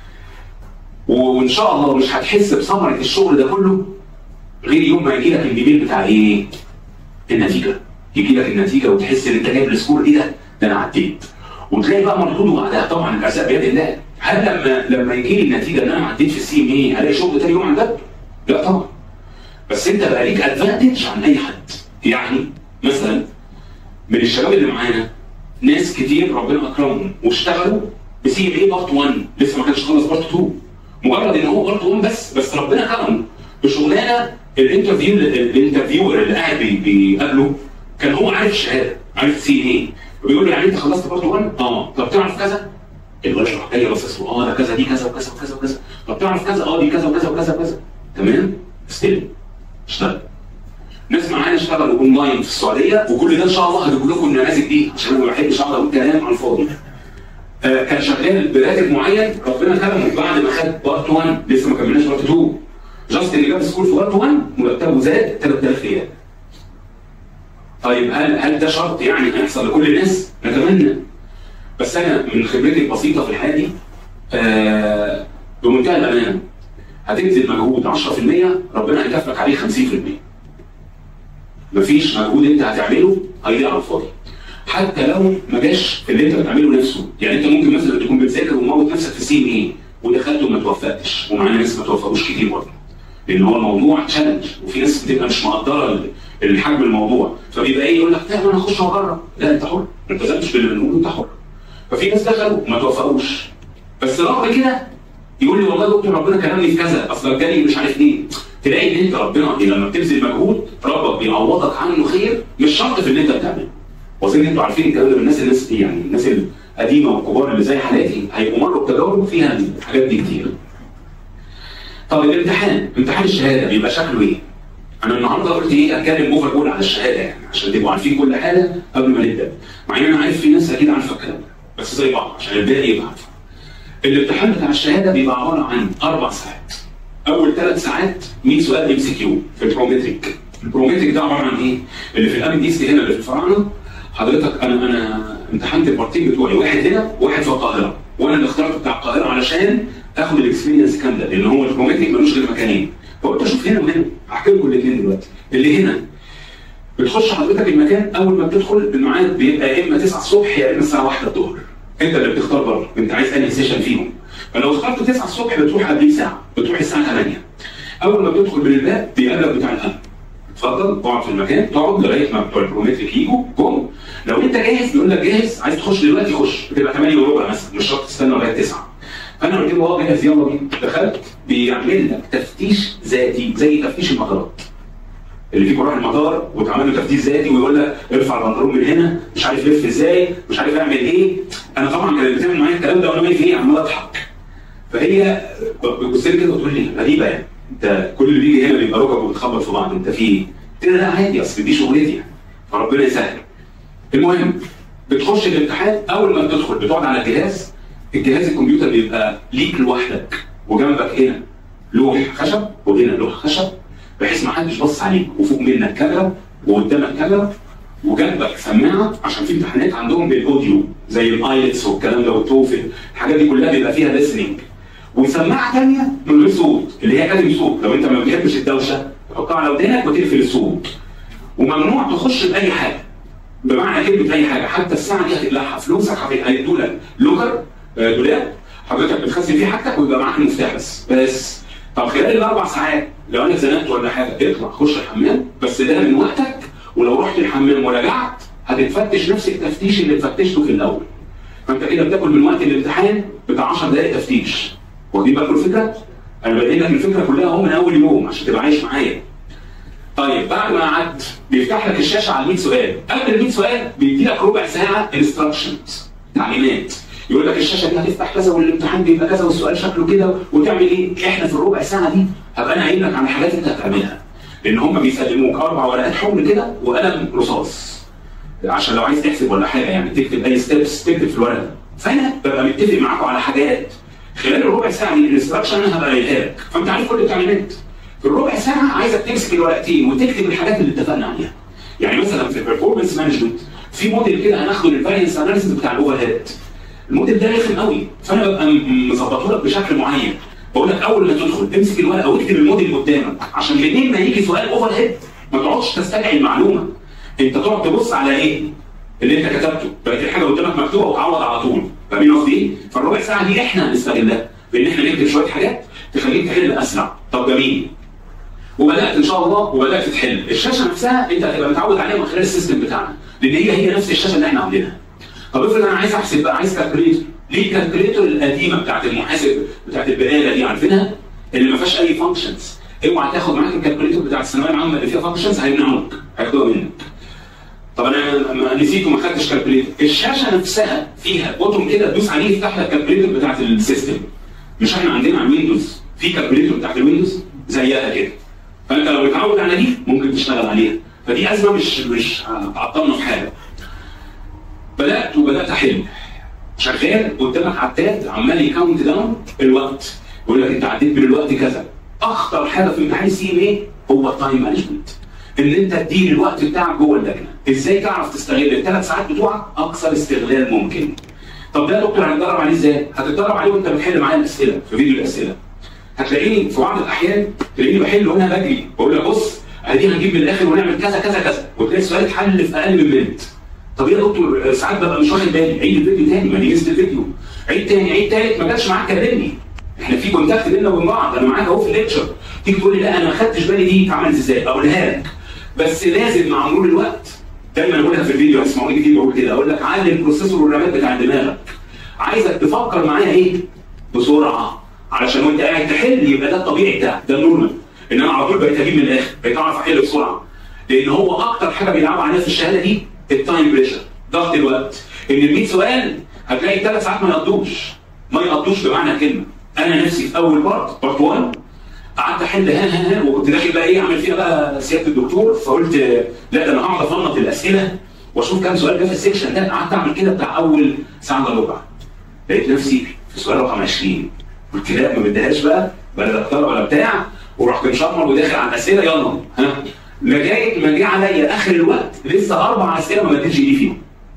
وان شاء الله مش هتحس بثمره الشغل ده كله غير يوم ما يجي لك الايميل بتاع ايه؟ النتيجه يجي لك النتيجه وتحس ان انت جايب السكور ايه ده؟ ده انا عديت وتلاقي بقى مردوده بعدها طبعا الارزاق بيد الله هل لما لما يجي لي النتيجه ان انا عديت في السي ام اي هلاقي شغل تاني يوم عندك؟ لا طبعا بس انت بقى ليك ادفانتج عن اي حد يعني مثلا من الشباب اللي معانا ناس كتير ربنا اكرمهم واشتغلوا بسي ام اي بارت 1 لسه ما كانش خلص بارت 2 مجرد ان هو بارت 1 بس بس ربنا كرمه بشغلانه الانترفيو الانترفيور اللي قاعد بي- بيقابله كان هو عارف الشهاده عارف سي ام اي بيقول له يعني انت خلصت بارت 1 اه طب تعرف كذا الولد راح جاي باصص له اه ده كذا دي كذا وكذا وكذا وكذا طب تعرف كذا اه دي كذا وكذا وكذا وكذا تمام استلم اشتغل ناس معانا اشتغلوا اونلاين في السعوديه وكل ده ان شاء الله هجيب لكم النماذج دي عشان انا ما بحبش اقعد اقول كلام على الفاضي. آه كان شغال براتب معين ربنا كرمه بعد ما خد بارت 1 لسه ما كملناش بارت 2 جاست اللي جاب سكور في بارت 1 مرتبه زاد 3000 ريال. طيب هل هل ده شرط يعني هيحصل لكل الناس؟ نتمنى بس انا من خبرتي البسيطه في الحياه دي آه بمنتهى الامانه هتبذل مجهود 10% ربنا هيكافئك عليه 50% مفيش مجهود انت هتعمله هيضيع على الفاضي حتى لو ما جاش في اللي انت بتعمله نفسه يعني انت ممكن مثلا تكون بتذاكر وموت نفسك في سي ام ايه ودخلت وما توفقتش ومعانا ناس ما توفقوش كتير برضه لان هو الموضوع تشالنج وفي ناس بتبقى مش مقدره ال- الحجم الموضوع فبيبقى ايه يقول لك لا ما انا اخش واجرب لا انت حر ما التزمتش باللي بنقوله انت حر ففي ناس دخلوا وما توفقوش بس رغم كده يقول لي والله يا دكتور ربنا كلمني في كذا اصل جالي مش عارف ايه تلاقي ان انت ربنا لما بتبذل مجهود ربك بيعوضك عنه خير مش شرط في اللي انت بتعمله واظن انتوا عارفين الكلام ده من الناس الناس يعني الناس القديمه والكبار اللي زي حالاتي هيبقوا مروا بتجارب فيها الحاجات دي كتير. طب الامتحان امتحان الشهاده بيبقى شكله ايه؟ انا النهارده قلت ايه اتكلم اوفر اول على الشهاده يعني عشان تبقوا عارفين كل حاجه قبل ما نبدا مع ان انا عارف في ناس اكيد عارفه الكلام ده بس زي بعض عشان الباقي يبقى عارفه. الامتحان بتاع الشهاده بيبقى عباره عن اربع ساعات. اول ثلاث ساعات 100 سؤال ام سي كيو في البرومتريك. البرومتريك ده عباره عن ايه؟ اللي في الامن ديسك هنا اللي في الفراعنه حضرتك انا انا امتحنت البارتين بتوعي واحد هنا وواحد في القاهره وانا اللي اخترت بتاع القاهره علشان اخد الاكسبيرينس كامله لان هو البرومتريك ملوش غير مكانين فقلت اشوف هنا وهنا هحكي لكم الاثنين دلوقتي اللي هنا بتخش حضرتك المكان اول ما بتدخل الميعاد بيبقى يا اما 9 الصبح يا اما الساعه 1 الظهر انت اللي بتختار بره انت عايز انهي سيشن فيهم فلو اخترت 9 الصبح بتروح قبليه ساعه بتروح الساعه 8 اول ما بتدخل من الباب بيقابلك بتاع الامن اتفضل اقعد في المكان تقعد لغايه ما بتوع البرومتريك يجوا جم لو انت جاهز بيقول لك جاهز عايز تخش دلوقتي خش بتبقى 8 وربع مثلا مش شرط تستنى لغايه 9 فانا قلت له اه جاهز يلا بينا دخلت بيعمل لك تفتيش ذاتي زي تفتيش المطارات اللي فيكم راح المطار واتعمل له تفتيش ذاتي ويقول لك ارفع البنطلون من هنا مش عارف لف ازاي مش عارف اعمل ايه انا طبعا كانت بتعمل معايا الكلام ده وانا واقف ايه عمال اضحك فهي بتبص لي كده وتقول لي غريبه يعني انت كل اللي بيجي هنا بيبقى ركبه بتخبط في بعض انت في ايه؟ قلت لها لا عادي اصل دي شغلتي يعني فربنا يسهل المهم بتخش الامتحان اول ما بتدخل بتقعد على الجهاز الجهاز الكمبيوتر بيبقى ليك لوحدك وجنبك هنا لوح خشب وهنا لوح خشب بحيث ما حدش بص عليك وفوق منك كاميرا وقدامك كاميرا وجنبك سماعه عشان في امتحانات عندهم بالاوديو زي الايلتس والكلام ده والتوفل الحاجات دي كلها بيبقى فيها listening وسماعه ثانيه من غير صوت اللي هي كلمه صوت لو انت ما بتحبش الدوشه تحطها على ودانك وتقفل الصوت وممنوع تخش باي حاجه بمعنى كلمه اي حاجه حتى الساعه دي هتقلعها فلوسك هيدوا لك لوكر آه، دولاب حضرتك بتخزن فيه حاجتك ويبقى معاك المفتاح بس بس طب خلال الاربع ساعات لو انا اتزنقت ولا حاجه اطلع خش الحمام بس ده من وقتك ولو رحت الحمام ورجعت هتتفتش نفس التفتيش اللي اتفتشته في الاول فانت كده بتاكل من وقت الامتحان بتاع 10 دقائق تفتيش واخدين بالكم الفكره؟ انا بقول لك الفكره كلها اهو من اول يوم عشان تبقى عايش معايا طيب بعد ما قعدت بيفتح لك الشاشه على ال 100 سؤال قبل ال 100 سؤال بيدي لك ربع ساعه انستراكشنز تعليمات يقول لك الشاشه دي هتفتح كذا والامتحان بيبقى كذا والسؤال شكله كده وتعمل ايه؟ احنا في الربع ساعه دي هبقى انا قايل لك على حاجات انت هتعملها لان هم بيسلموك اربع ورقات حمر كده وقلم رصاص عشان لو عايز تحسب ولا حاجه يعني تكتب اي ستيبس تكتب في الورقه فانا ببقى متفق معاكم على حاجات خلال الربع ساعه من الانستراكشن انا هبقى قايلها لك فانت عارف كل التعليمات في الربع ساعه عايزك تمسك الورقتين وتكتب الحاجات اللي اتفقنا عليها يعني مثلا في البرفورمانس مانجمنت في موديل كده هناخده للفارينس اناليسيس بتاع الاوفر هيد الموديل ده رخم قوي فانا ببقى م- مظبطه لك بشكل معين بقول لك اول ما تدخل امسك الورقه واكتب الموديل قدامك عشان منين ما يجي سؤال اوفر هيد ما تقعدش تستدعي المعلومه انت تقعد تبص على ايه اللي انت كتبته بقت الحاجه قدامك مكتوبه وتعوض على طول فاهمين قصدي ايه؟ فالربع ساعه دي احنا هنستغلها بان احنا نكتب شويه حاجات تخليك تحل اسرع طب جميل وبدات ان شاء الله وبدات تحل الشاشه نفسها انت هتبقى متعود عليها من خلال السيستم بتاعنا لان هي هي نفس الشاشه اللي احنا عاملينها طب افرض انا عايز احسب بقى عايز كالكوليتر ليه الكالكوليتر القديمه بتاعت المحاسب بتاعت البقاله دي عارفينها اللي ما فيهاش اي فانكشنز اوعى تاخد معاك الكالكوليتر بتاعت الثانويه العامه اللي فيها فانكشنز هيمنعوك هياخدوها منك طب انا ما- نسيت وما خدتش كالكوليتر الشاشه نفسها فيها بوتوم كده تدوس عليه يفتح لك الكالكوليتر بتاعت السيستم مش احنا عندنا على الويندوز في كالكوليتر بتاعت الويندوز زيها كده فانت لو متعود على دي ممكن تشتغل عليها فدي ازمه مش مش هتعطلنا في حاجه بدات وبدات احل شغال قدامك عداد عمال يكاونت داون الوقت يقول لك انت عديت من الوقت كذا اخطر حاجه في امتحان السي ام ايه هو التايم مانجمنت ان انت تدير الوقت بتاعك جوه اللجنه ازاي تعرف تستغل الثلاث ساعات بتوعك اكثر استغلال ممكن طب ده يا دكتور هنتدرب عليه ازاي هتتدرب عليه وانت بتحل معايا الاسئله في فيديو الاسئله هتلاقيني في بعض الاحيان تلاقيني بحل وانا بجري بقول لك بص ادي هنجيب من الاخر ونعمل كذا كذا كذا وتلاقي السؤال اتحل في اقل من منت طب يا دكتور ساعات ببقى مش واخد بالي عيد الفيديو تاني ما نجزت الفيديو عيد تاني عيد تالت ما جاتش معاك كلمني احنا في كونتاكت بينا وبين بعض انا معاك اهو في الليكشر تيجي تقول لي لا انا ما خدتش بالي دي اتعملت ازاي اقولها لك بس لازم مع مرور الوقت دايما اقولها في الفيديو هتسمعوني كتير بقول كده اقول لك علم البروسيسور والرامات بتاع دماغك عايزك تفكر معايا ايه بسرعه علشان وانت قاعد تحل يبقى ده الطبيعي بتاعك ده النورمال ان انا على طول بقيت اجيب من الاخر بقيت اعرف احل بسرعه لان هو اكتر حاجه بيلعبوا عليها في الشهاده دي التايم بريشر ضغط الوقت ان ال 100 سؤال هتلاقي ثلاث ساعات ما يقضوش ما يقضوش بمعنى كلمه انا نفسي في اول بارت بارت 1 قعدت احل ها ها ها وكنت داخل بقى ايه اعمل فيها بقى سياده الدكتور فقلت لا ده انا هقعد افنط الاسئله واشوف كام سؤال جه في السكشن ده قعدت اعمل كده بتاع اول ساعه الا ربع لقيت نفسي في سؤال رقم 20 قلت لا ما بديهاش بقى بلا دكتور ولا بتاع ورحت مشمر وداخل على الاسئله يلا ها لغايه ما جه عليا اخر الوقت لسه اربع اسئله ما مديتش ايدي فيهم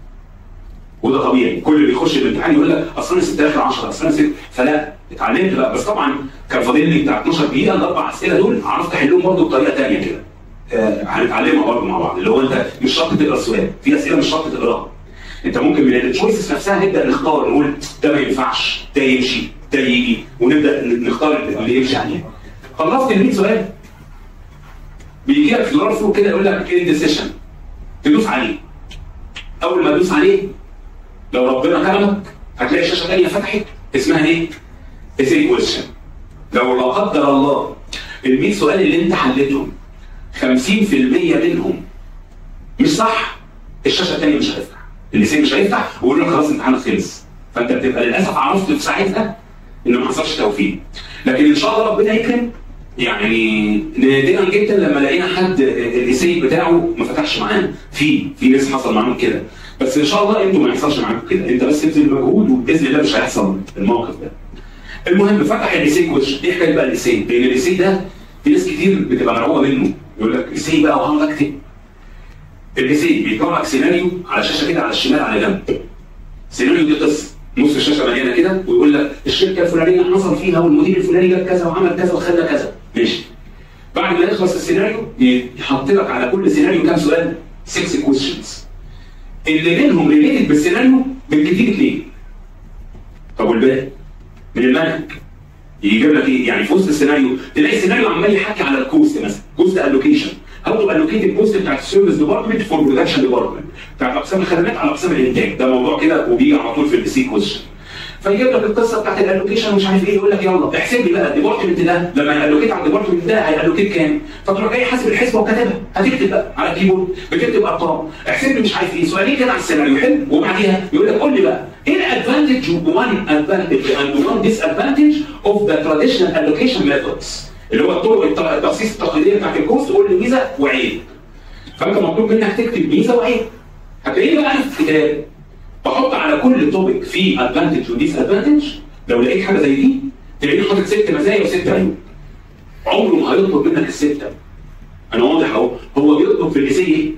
وده طبيعي كل اللي يخش الامتحان يقول لك اصل انا ست اخر 10 اصل انا ست فلا اتعلمت بقى بس طبعا كان فاضل لي بتاع 12 دقيقه الاربع اسئله دول عرفت احلهم برضه بطريقه ثانيه كده آه هنتعلمها برضه مع بعض اللي هو انت مش شرط تقرا السؤال في اسئله مش شرط تقراها انت ممكن من التشويسز نفسها نبدا نختار نقول ده ما ينفعش ده يمشي ده يجي ونبدا نختار اللي يمشي عليه خلصت ال 100 سؤال بيجي لك زرار فوق كده يقول لك اند سيشن تدوس عليه اول ما تدوس عليه لو ربنا كرمك هتلاقي شاشه ثانيه فتحت اسمها ايه؟ اسي كويشن لو لا قدر الله ال 100 سؤال اللي انت حليتهم 50% منهم مش صح الشاشه الثانيه مش هتفتح اللسان مش هيفتح ويقول لك خلاص امتحانك خلص فانت بتبقى للاسف عرفت في ساعتها ان ما حصلش توفيق لكن ان شاء الله ربنا يكرم يعني نادرا جدا لما لقينا حد الاسي بتاعه ما فتحش معانا في في ناس حصل معاهم كده بس ان شاء الله انتوا ما يحصلش معاكم كده انت بس ابذل مجهود وباذن الله مش هيحصل الموقف ده المهم فتح الاسي كويشن ايه حكايه بقى الاسي؟ لان الاسي ده في ناس كتير بتبقى مرعوبه منه يقول لك ازاي بقى وهقعد اكتب الازاي بيطلع لك سيناريو على شاشه كده على الشمال على جنب سيناريو دي قصه نص الشاشه مليانه كده ويقول لك الشركه الفلانيه حصل فيها والمدير الفلاني جاب كذا وعمل كذا وخلى كذا ماشي بعد ما يخلص السيناريو يحط لك على كل سيناريو كام سؤال 6 كويشنز اللي منهم ريليتد بالسيناريو بالكتير اثنين طب والباقي من المنهج يجيب لك ايه يعني في وسط السيناريو تلاقي السيناريو عمال يحكي على الكوست مثلا كوست الوكيشن هاو تو الوكيت الكوست بتاعت السيرفيس ديبارتمنت فور برودكشن ديبارتمنت بتاعت اقسام الخدمات على اقسام الانتاج ده موضوع كده وبيجي على طول في السي كويشن فيجيب لك القصه بتاعت الالوكيشن ومش عارف ايه يقول لك يلا احسب لي بقى الديبارتمنت ده لما يالوكيت على الديبارتمنت ده هيالوكيت كام؟ فتروح جاي حاسب الحسبه وكاتبها هتكتب بقى على الكيبورد بتكتب ارقام احسب لي مش عارف ايه سؤالين كده على السيناريو حلو وبعديها يقول لك قول لي بقى ايه الادفانتج وان ادفانتج اند وان ديس ادفانتج اوف ذا تراديشنال الوكيشن ميثودز اللي هو الطرق التخصيص التقليديه بتاعت الكورس قول لي ميزه وعيب فانت مطلوب منك تكتب ميزه وعيب هتلاقيه بقى في الكتاب بحط على كل توبيك فيه ادفانتج وديس ادفانتج لو لقيت حاجه زي دي تلاقيه حاطط ست مزايا وست عيوب عمره ما هيطلب منك السته انا واضح اهو هو بيطلب في الايسي ايه؟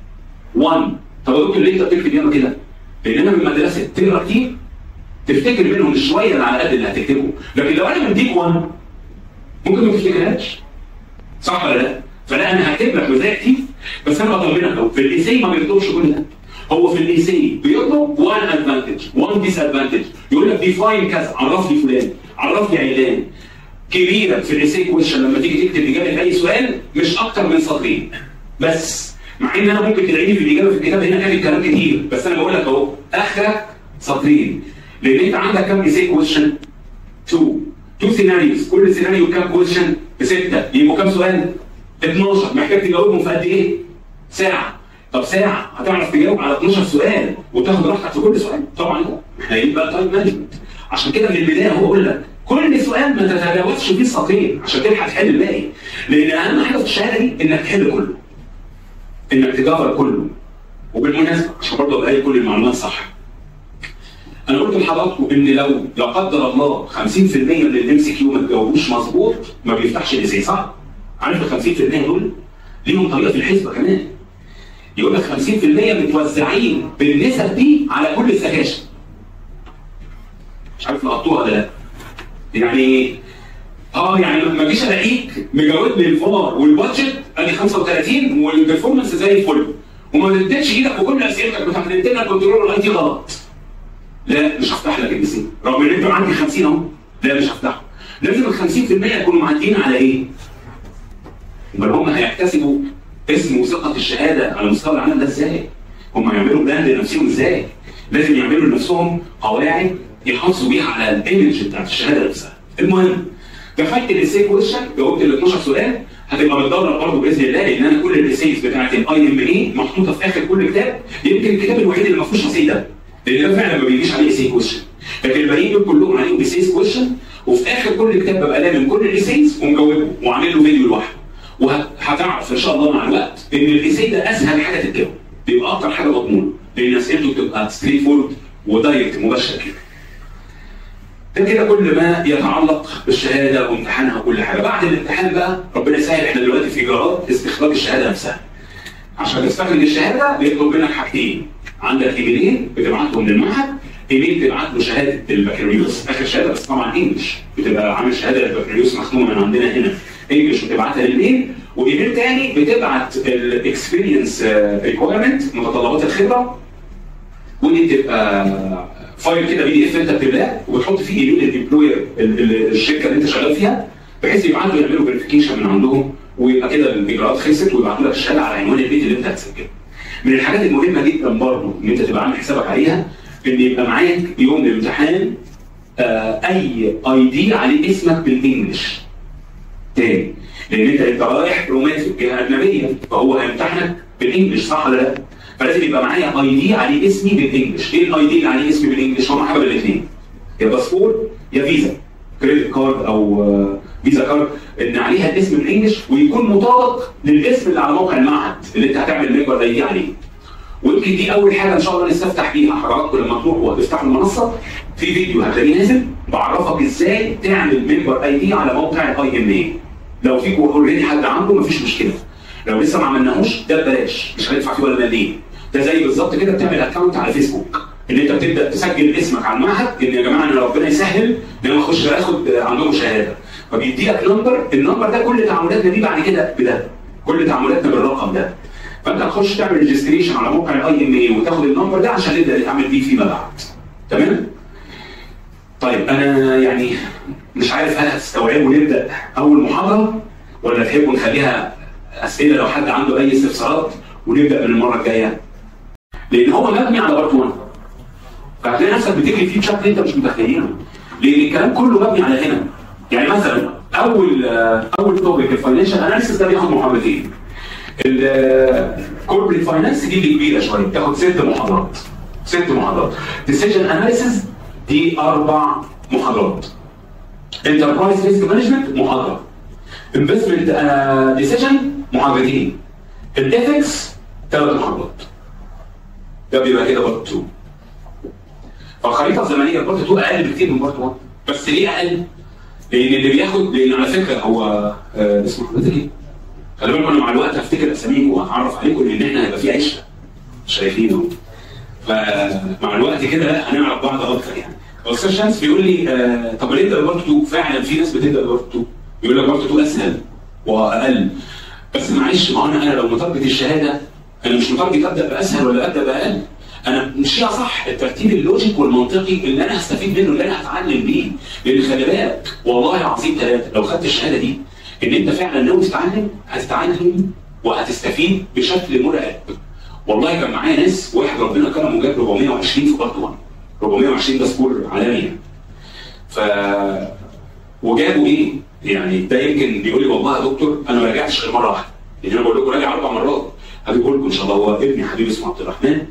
1 طب يا دكتور ليه انت بتكتب ياما كده؟ لان انا من مدرسه تقرا كتير تفتكر منهم الشويه اللي على قد اللي هتكتبه لكن لو انا مديك 1 ممكن ما تفتكرهاش صح ولا لا؟ فلا انا هكتب لك مزايا كتير بس انا بطمنك اهو في الايسي ما بيطلبش كل ده هو في الايسي بيطلب 1 ادفانتج 1 ديس ادفانتج يقول لك ديفاين كذا عرف لي فلان عرف لي علان كبيره في الايسي كويشن لما تيجي تكتب اجابه اي سؤال مش اكتر من سطرين بس مع ان انا ممكن تلاقيني في الاجابه في الكتاب هنا كاتب كلام كتير بس انا بقول لك اهو اخرك سطرين لان انت عندك كام ايسي كويشن؟ 2 2 سيناريوز كل سيناريو كام كويشن؟ بسته يبقوا كام سؤال؟ 12 محتاج تجاوبهم في قد ايه؟ ساعه طب ساعه هتعرف تجاوب على 12 سؤال وتاخد راحتك في كل سؤال؟ طبعا لا محتاجين بقى تايم مانجمنت عشان كده من البدايه هو بقول لك كل سؤال ما تتجاوزش فيه سطرين عشان تلحق تحل الباقي لان اهم حاجه في الشهاده دي انك تحل كله انك تجاوب كله وبالمناسبه عشان برضه ابقى قايل كل المعلومات صح انا قلت لحضراتكم ان لو لا قدر الله 50% من الام سي كيو ما تجاوبوش مظبوط ما بيفتحش الايسي صح؟ عارف ال 50% دول ليهم طريقه في الحسبه كمان يقول لك 50% متوزعين بالنسب دي على كل السكاشن مش عارف لقطوها ولا لا يعني اه يعني ما جيش الاقيك مجاوبني الفار والبادجت ادي 35 والبرفورمانس زي الفل وما تديتش ايدك وكل اسئلتك بتاعت الانترنال كنترول والاي تي غلط لا مش هفتح لك البي سي رغم ان انت عندي 50 اهو لا مش هفتحه لازم ال 50% يكونوا معديين على ايه؟ امال هم هيكتسبوا اسم وثقه الشهاده على مستوى العالم ده ازاي؟ هم يعملوا براند لنفسهم ازاي؟ لازم يعملوا لنفسهم قواعد يحافظوا بيها على الايمج بتاعت الشهاده نفسها. المهم دخلت الايسي كويشن جاوبت ال 12 سؤال هتبقى متدرب برضه باذن الله لان انا كل الايسيز بتاعت الاي ام اي محطوطه في اخر كل كتاب يمكن الكتاب الوحيد اللي ما فيهوش ايسي ده لان ده فعلا ما بيجيش عليه ايسي كويشن لكن الباقيين دول كلهم عليهم ايسيز كويشن وفي اخر كل كتاب ببقى لامم كل الايسيز ومجاوبه وعامل له فيديو لوحده وهتعرف ان شاء الله مع الوقت ان الايسي ده اسهل حاجه تتجاوب بيبقى اكتر حاجه مضمونه لان اسئلته بتبقى ستريت فورد ودايركت مباشر كده ده كده كل ما يتعلق بالشهاده وامتحانها وكل حاجه بعد الامتحان بقى ربنا يسهل احنا دلوقتي في اجراءات استخراج الشهاده نفسها عشان تستخرج الشهاده بيطلب منك حاجتين عندك ايميلين بتبعتهم للمعهد ايميل تبعت له شهاده البكالوريوس اخر شهاده بس طبعا انجلش بتبقى عامل شهاده البكالوريوس مختومه من عندنا هنا انجلش وتبعتها للايميل وايميل تاني بتبعت الاكسبيرينس ريكويرمنت متطلبات الخبره ودي بتبقى فايل كده بي دي اف انت بتملاه وبتحط فيه ايميل الامبلوير الشركه اللي انت شغال فيها بحيث يبعتوا يعملوا فيريفيكيشن من عندهم ويبقى كده الاجراءات خلصت ويبعتوا لك الشهاده على عنوان البيت اللي انت هتسجله. من الحاجات المهمه جدا برضه ان انت تبقى عامل حسابك عليها ان يبقى معاك يوم الامتحان آه اي اي دي عليه اسمك بالانجلش. تاني لان انت انت رايح رومانسي جهه اجنبيه فهو هيمتحنك بالانجلش صح ولا لا؟ فلازم يبقى معايا اي دي عليه اسمي بالانجلش، ايه الاي دي اللي عليه اسمي بالانجلش؟ هم حاجه من الاثنين. يا باسبور يا فيزا كريدت كارد او فيزا كارد ان عليها الاسم بالانجلش ويكون مطابق للاسم اللي على موقع المعهد اللي انت هتعمل ميمبر اي دي عليه. ويمكن دي اول حاجه ان شاء الله نستفتح بيها حضراتكم لما تروحوا وتفتحوا المنصه في فيديو هتلاقيه نازل بعرفك ازاي تعمل ميمبر اي دي على موقع الاي ام اي. لو في اوريدي حد عنده مفيش مشكله لو لسه ما عملناهوش ده ببلاش مش هندفع فيه ولا مليم ده زي بالظبط كده بتعمل اكونت على فيسبوك ان انت بتبدا تسجل اسمك على المعهد ان يا جماعه ان ربنا يسهل ان انا اخش اخد عندهم شهاده فبيدي لك نمبر النمبر ده كل تعاملاتنا بيه بعد كده بده كل تعاملاتنا بالرقم ده فانت هتخش تعمل ريجستريشن على موقع الاي ام اي وتاخد النمبر ده عشان نبدا نتعامل بيه فيما بعد تمام طيب انا يعني مش عارف هل هتستوعبوا نبدا اول محاضره ولا تحبوا نخليها اسئله لو حد عنده اي استفسارات ونبدا من المره الجايه لان هو مبني على بارت 1 فهتلاقي نفسك بتجري فيه بشكل انت مش متخيله لان الكلام كله مبني على هنا يعني مثلا اول اول توبيك الفاينانشال اناليسيس ده بياخد محاضرتين الكوربريت فاينانس دي اللي كبيره شويه بتاخد ست محاضرات ست محاضرات ديسيجن اناليسيس دي اربع محاضرات انتربرايز ريسك مانجمنت محاضره انفستمنت ديسيجن محاضرتين الاثكس ثلاث محاضرات ده بيبقى كده بارت 2 فالخريطه الزمنيه بارت 2 اقل بكتير من بارت 1 بس ليه اقل؟ لان اللي بياخد لان على فكره هو آه اسمه حضرتك ايه؟ خلي بالكم انا مع الوقت هفتكر اساميكم وهتعرف عليكم لان احنا هيبقى في عشره شايفينه فمع الوقت كده هنعرف بعض اكتر يعني استاذ شمس بيقول لي آه طب ليه نبدا بارت 2 فعلا في ناس بتبدا بارت 2 بيقول لك بارت 2 اسهل واقل بس معلش ما هو انا انا لو متارجت الشهاده انا مش متارجت ابدا باسهل ولا ابدا باقل انا مشيها صح الترتيب اللوجيك والمنطقي اللي انا هستفيد منه اللي انا هتعلم بيه لان خلي بالك والله العظيم ثلاثه لو خدت الشهاده دي ان انت فعلا ناوي تتعلم هتتعلم وهتستفيد بشكل مرعب والله كان معايا ناس واحد ربنا كرمه جاب 420 في بارت 1 420 ده سكور عالمي ف وجابوا ايه؟ يعني ده يمكن بيقول لي والله يا دكتور انا ما رجعتش غير مره واحده لان انا بقول لكم راجع اربع مرات هجيبه لكم ان شاء الله هو ابني حبيبي اسمه عبد الرحمن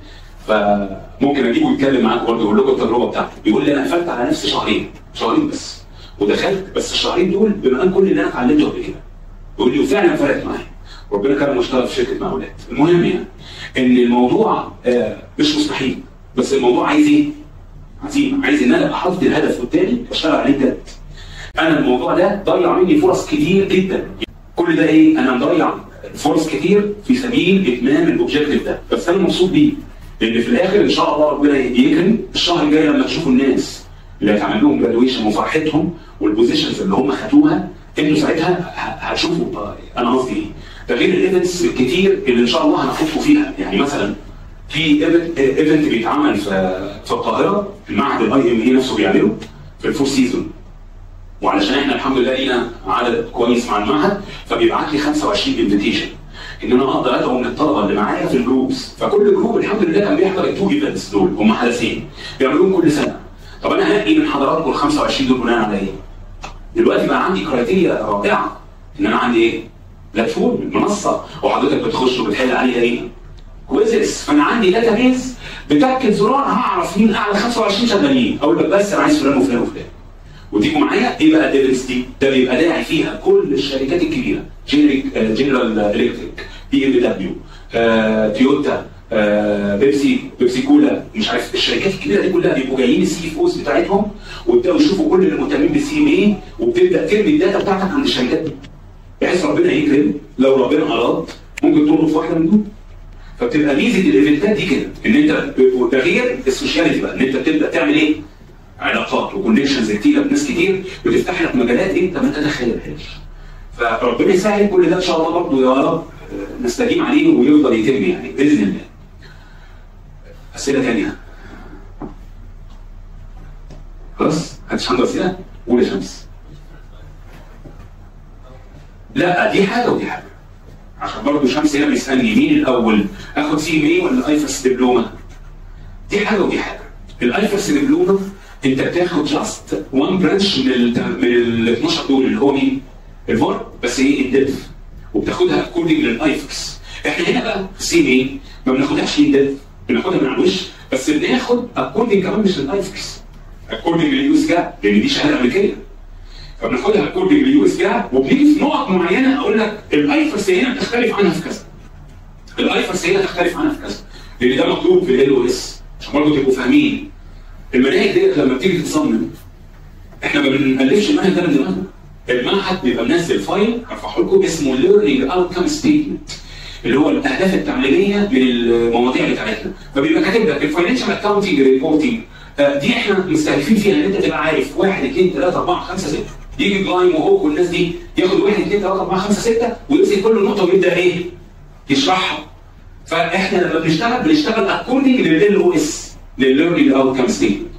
فممكن اجيبه يتكلم معاكم برضه يقول لكم التجربه بتاعته بيقول لي انا قفلت على نفسي شهرين شهرين بس ودخلت بس الشهرين دول بمقام كل اللي انا اتعلمته قبل كده بيقول لي وفعلا فرقت معايا ربنا كرم واشتغل في شركه مقاولات المهم يعني ان الموضوع آه مش مستحيل بس الموضوع عايز ايه؟ عزيمه عايز ان انا ابقى حاطط الهدف قدامي واشتغل عليه بجد انا الموضوع ده ضيع مني فرص كتير جدا كل ده ايه؟ انا مضيع فرص كتير في سبيل اتمام الاوبجيكتيف ده بس انا مبسوط بيه لان في الاخر ان شاء الله ربنا يكرم الشهر الجاي لما تشوفوا الناس اللي هيتعمل لهم جرادويشن وفرحتهم والبوزيشنز اللي هم خدوها انتوا ساعتها هتشوفوا انا قصدي ايه ده غير الايفنتس الكتير اللي ان شاء الله هناخدكم فيها يعني مثلا في ايفنت بيتعمل في في القاهره في المعهد الاي ام اي نفسه بيعمله في الفور سيزون وعلشان احنا الحمد لله لينا عدد كويس مع المعهد فبيبعت لي 25 انفيتيشن ان انا اقدر ادعو من الطلبه اللي معايا في الجروبس فكل جروب الحمد لله كان بيحضر التو ايفنتس دول هم حدثين بيعملوهم كل سنه طب انا هنقي من حضراتكم ال 25 دول بناء على ايه؟ دلوقتي بقى عندي كرايتيريا رائعه ان انا عندي ايه؟ بلاتفورم منصه وحضرتك بتخش وبتحل عليها ايه؟ كويزز فانا عندي داتا بيز بتاكد زرار هعرف مين اعلى 25 شغالين اقول لك بس انا عايز فلان وفلان وفلان وتيجوا معايا ايه بقى الايفنتس دي؟ ده بيبقى داعي فيها كل الشركات الكبيره جنرال الكتريك بي ام دبليو تويوتا بيبسي بيبسي كولا مش عارف الشركات الكبيره دي كلها بيبقوا جايين السي اف اوز بتاعتهم ويبداوا يشوفوا كل المهتمين بالسي ام اي وبتبدا ترمي الداتا بتاعتك عند الشركات دي بحيث ربنا يكرم لو ربنا اراد ممكن تربط في واحده من دول فبتبقى ميزه الايفنتات دي كده ان انت ده غير السوشياليتي بقى ان انت بتبدا تعمل ايه؟ علاقات وكونكشنز كتيره بناس كتير بتفتح لك مجالات انت ما تتخيلهاش فربنا يسهل كل ده ان شاء الله برضه يا رب نستقيم عليه ويفضل يتم يعني باذن الله. اسئله ثانيه. خلاص؟ محدش عنده اسئله؟ قول يا شمس. لا دي حاجه ودي حاجه. عشان برضه شمس هنا بيسالني مين الاول؟ اخد سي ام اي ولا ايفرس دبلومه؟ دي حاجه ودي حاجه. الايفرس دبلومه انت بتاخد جاست وان برانش من ال من ال 12 دول اللي هو مين؟ الفار بس ايه الدبث وبتاخدها اكوردنج للايفكس احنا هنا بقى في السي ايه ما بناخدهاش من دبث بناخدها من على الوش بس بناخد اكوردنج كمان مش للايفكس اكوردنج لليو اس جاب لان دي شهاده امريكيه فبناخدها اكوردنج لليو اس جاب وبنيجي في نقط معينه اقول لك الايفرس هنا تختلف عنها في كذا الايفرس هنا تختلف عنها في كذا لان ده مطلوب في ال او اس عشان برضه تبقوا فاهمين المناهج ديت لما بتيجي تتصمم احنا ما بنالفش المنهج ده من دماغنا المعهد بيبقى منزل فايل هرفعه لكم اسمه ليرنينج اوتكم ستيتمنت اللي هو الاهداف التعليميه من المواضيع بتاعتنا فبيبقى كاتب لك الفاينانشال اكونتنج ريبورتنج دي احنا مستهدفين فيها ان انت تبقى عارف 1 2 3 4 5 6 يجي جلايم وهوك والناس دي ياخد 1 2 3 4 5 6 ويمسك كل نقطه ويبدا ايه؟ يشرحها فاحنا لما بنشتغل بنشتغل اكوردنج للال او اس للليرنينج اوتكم ستيتمنت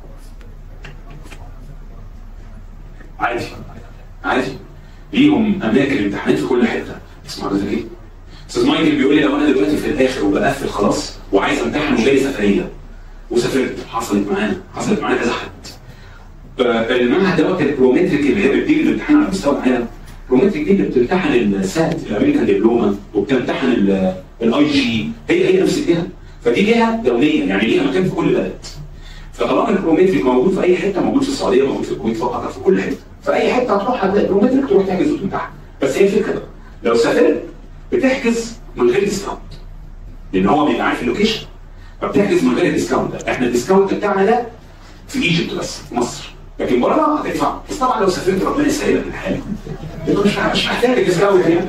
عادي عادي ليهم اماكن امتحانات في كل حته اسمع حضرتك ايه؟ استاذ مايكل بيقول لي لو انا دلوقتي في الاخر وبقفل خلاص وعايز امتحن وجاي سفريه وسافرت حصلت معانا حصلت معانا كذا حد المعهد دوت البرومتريك اللي هي بتدير الامتحان على مستوى العالم البرومتريك دي اللي بتمتحن السات الامريكان دبلوما وبتمتحن الاي جي هي هي نفس الجهه فدي جهه دوليه يعني ليها مكان في كل بلد فطالما البرومتريك موجود في اي حته موجود في السعوديه موجود في الكويت فقط في كل حته في اي حته هتروح هتلاقي البرومتريك تروح تحجز وتمتحن بس هي الفكره بقى لو سافرت بتحجز من غير ديسكاونت لان هو بيبقى عارف اللوكيشن فبتحجز من غير الديسكاونت ده احنا الديسكاونت بتاعنا ده في ايجيبت بس في مصر لكن بره هتدفع بس طبعا لو سافرت ربنا يسهل لك الحال انت مش مش محتاج الديسكاونت يعني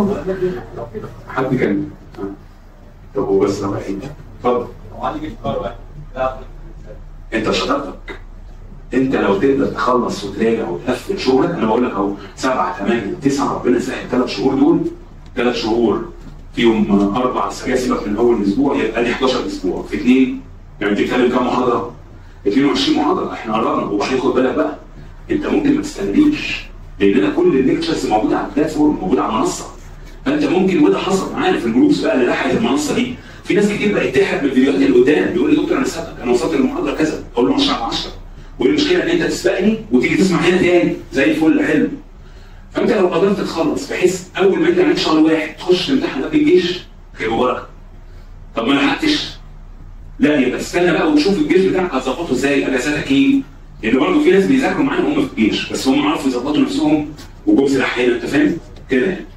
حد كان طب هو بس لما اتفضل انت شطارتك انت لو تقدر تخلص وتراجع وتقفل شغلك انا بقول لك اهو سبعه ثمانيه تسعه ربنا يسهل الثلاث شهور دول ثلاث شهور فيهم اربع اسابيع سيبك من اول اسبوع يبقى لي 11 اسبوع في اثنين يعني بتتكلم كام محاضره؟ 22 محاضره احنا قررنا وبعدين خد بالك بقى انت ممكن ما تستنيش لان انا كل الليكتشرز موجوده على البلاتفورم موجوده على المنصه فانت ممكن وده حصل معانا في الجروبس بقى اللي لحقت المنصه دي في ناس كتير بقت تحرق من الفيديوهات اللي قدام بيقول لي دكتور انا سابقك انا وصلت للمحاضره كذا اقول له 10 على 10 والمشكله ان انت تسبقني وتيجي تسمع هنا تاني زي الفل حلو فانت لو قدرت تخلص بحيث اول ما انت عملت شهر واحد تخش تمتحن قبل الجيش خير وبركه طب ما لحقتش لا يبقى تستنى بقى وتشوف الجيش بتاعك هتظبطه ازاي اجازاتك ايه لان برضه في ناس بيذاكروا معانا وهم في الجيش بس هم عرفوا يظبطوا نفسهم وجوب سلاح هنا انت فاهم كده يعني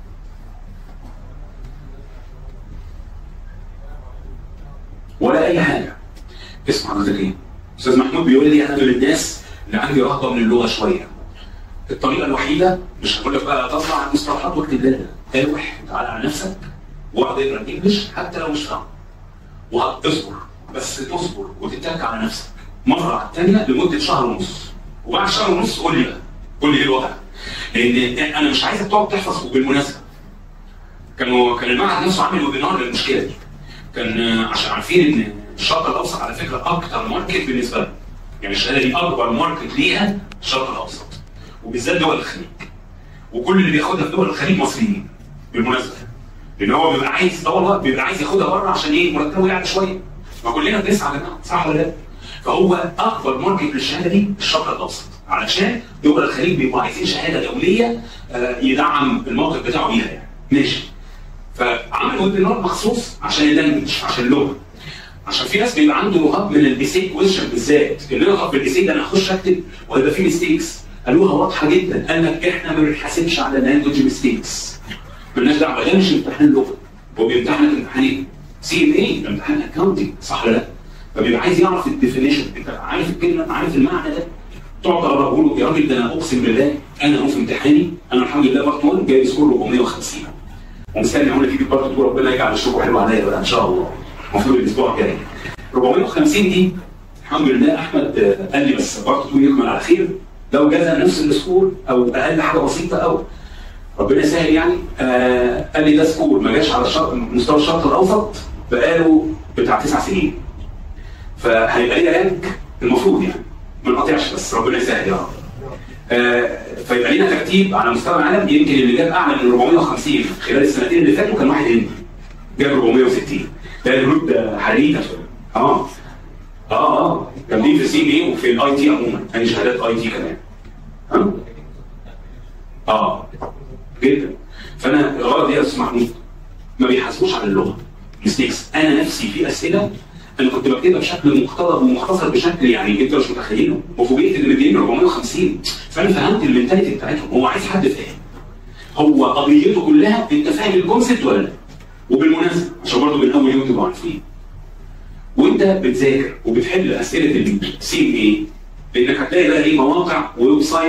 ولا اي حاجه اسمع حضرتك ايه استاذ محمود بيقول لي انا من الناس اللي عندي رهبه من اللغه شويه الطريقه الوحيده مش هقول لك بقى تطلع المصطلحات واكتب لنا روح تعالى على نفسك واقعد اقرا الانجليش حتى لو مش فاهم وهتصبر بس تصبر وتتك على نفسك مره على الثانيه لمده شهر ونص وبعد شهر ونص قول لي بقى قول لي ايه الوضع لان انا مش عايزك تقعد تحفظ وبالمناسبه كانوا كان المعهد نفسه عامل ويبينار للمشكله دي كان عشان عارفين ان الشرق الاوسط على فكره اكتر ماركت بالنسبه لهم يعني الشهاده دي اكبر ماركت ليها الشرق الاوسط وبالذات دول الخليج وكل اللي بياخدها في دول الخليج مصريين بالمناسبه لان هو بيبقى عايز ده والله بيبقى عايز ياخدها بره عشان ايه مرتبه يعلى شويه ما كلنا بنسعى يا جماعه صح ولا لا؟ فهو اكبر ماركت للشهاده دي الشرق الاوسط علشان دول الخليج بيبقوا عايزين شهاده دوليه آه يدعم الموقف بتاعه بيها يعني ماشي فعملوا ويبينار مخصوص عشان اللانجوج عشان اللغه عشان في ناس بيبقى عنده رهاب من البيسيك كويشن بالذات اللي يرهب بالبيسيك ده انا هخش اكتب وهيبقى فيه ميستيكس قالوها واضحه جدا قال لك احنا ما بنحاسبش على اللانجوج ميستيكس مالناش دعوه ده مش امتحان لغه هو بيمتحنك امتحان ايه؟ سي ام اي امتحان اكونتنج صح ولا لا؟ فبيبقى عايز يعرف الديفينيشن انت عارف الكلمه عارف المعنى ده تقعد تقربه له يا راجل ده انا اقسم بالله انا اهو في امتحاني انا الحمد لله بارت 1 جايب سكور 450 ومستني اقول تيجي بارت 2 ربنا يجعل الشغل حلو عليا بقى ان شاء الله المفروض الاسبوع الجاي 450 دي الحمد لله احمد قال لي بس بارت 2 يكمل على خير لو جاز نفس السكور او اقل حاجه بسيطه او ربنا يسهل يعني آه قال لي ده سكور ما جاش على الشرط مستوى الشرط الاوسط بقاله بتاع تسع سنين فهيبقى لي رانك المفروض يعني ما نقطعش بس ربنا يسهل يا رب آه فيبقى لينا ترتيب على مستوى العالم يمكن اللي جاب اعلى من 450 خلال السنتين اللي فاتوا كان واحد هندي جاب 460 ده الهنود حريقه اه اه اه كان دي في السي بي وفي الاي تي عموما يعني شهادات اي تي كمان ها اه جدا فانا الغرض ايه يا استاذ محمود؟ ما بيحاسبوش على اللغه ميستيكس انا نفسي في اسئله انا كنت بكتبها بشكل مقتضب ومختصر بشكل يعني انت مش متخيله وفوجئت ان مديني 450 فانا فهمت المنتاليتي بتاعتهم هو عايز حد فاهم هو قضيته كلها انت فاهم الكونسيبت ولا لا؟ وبالمناسبه عشان برضه من اول يوم تبقوا عارفين وانت بتذاكر وبتحل اسئله السي ام اي لانك هتلاقي بقى ايه مواقع وويب سايتس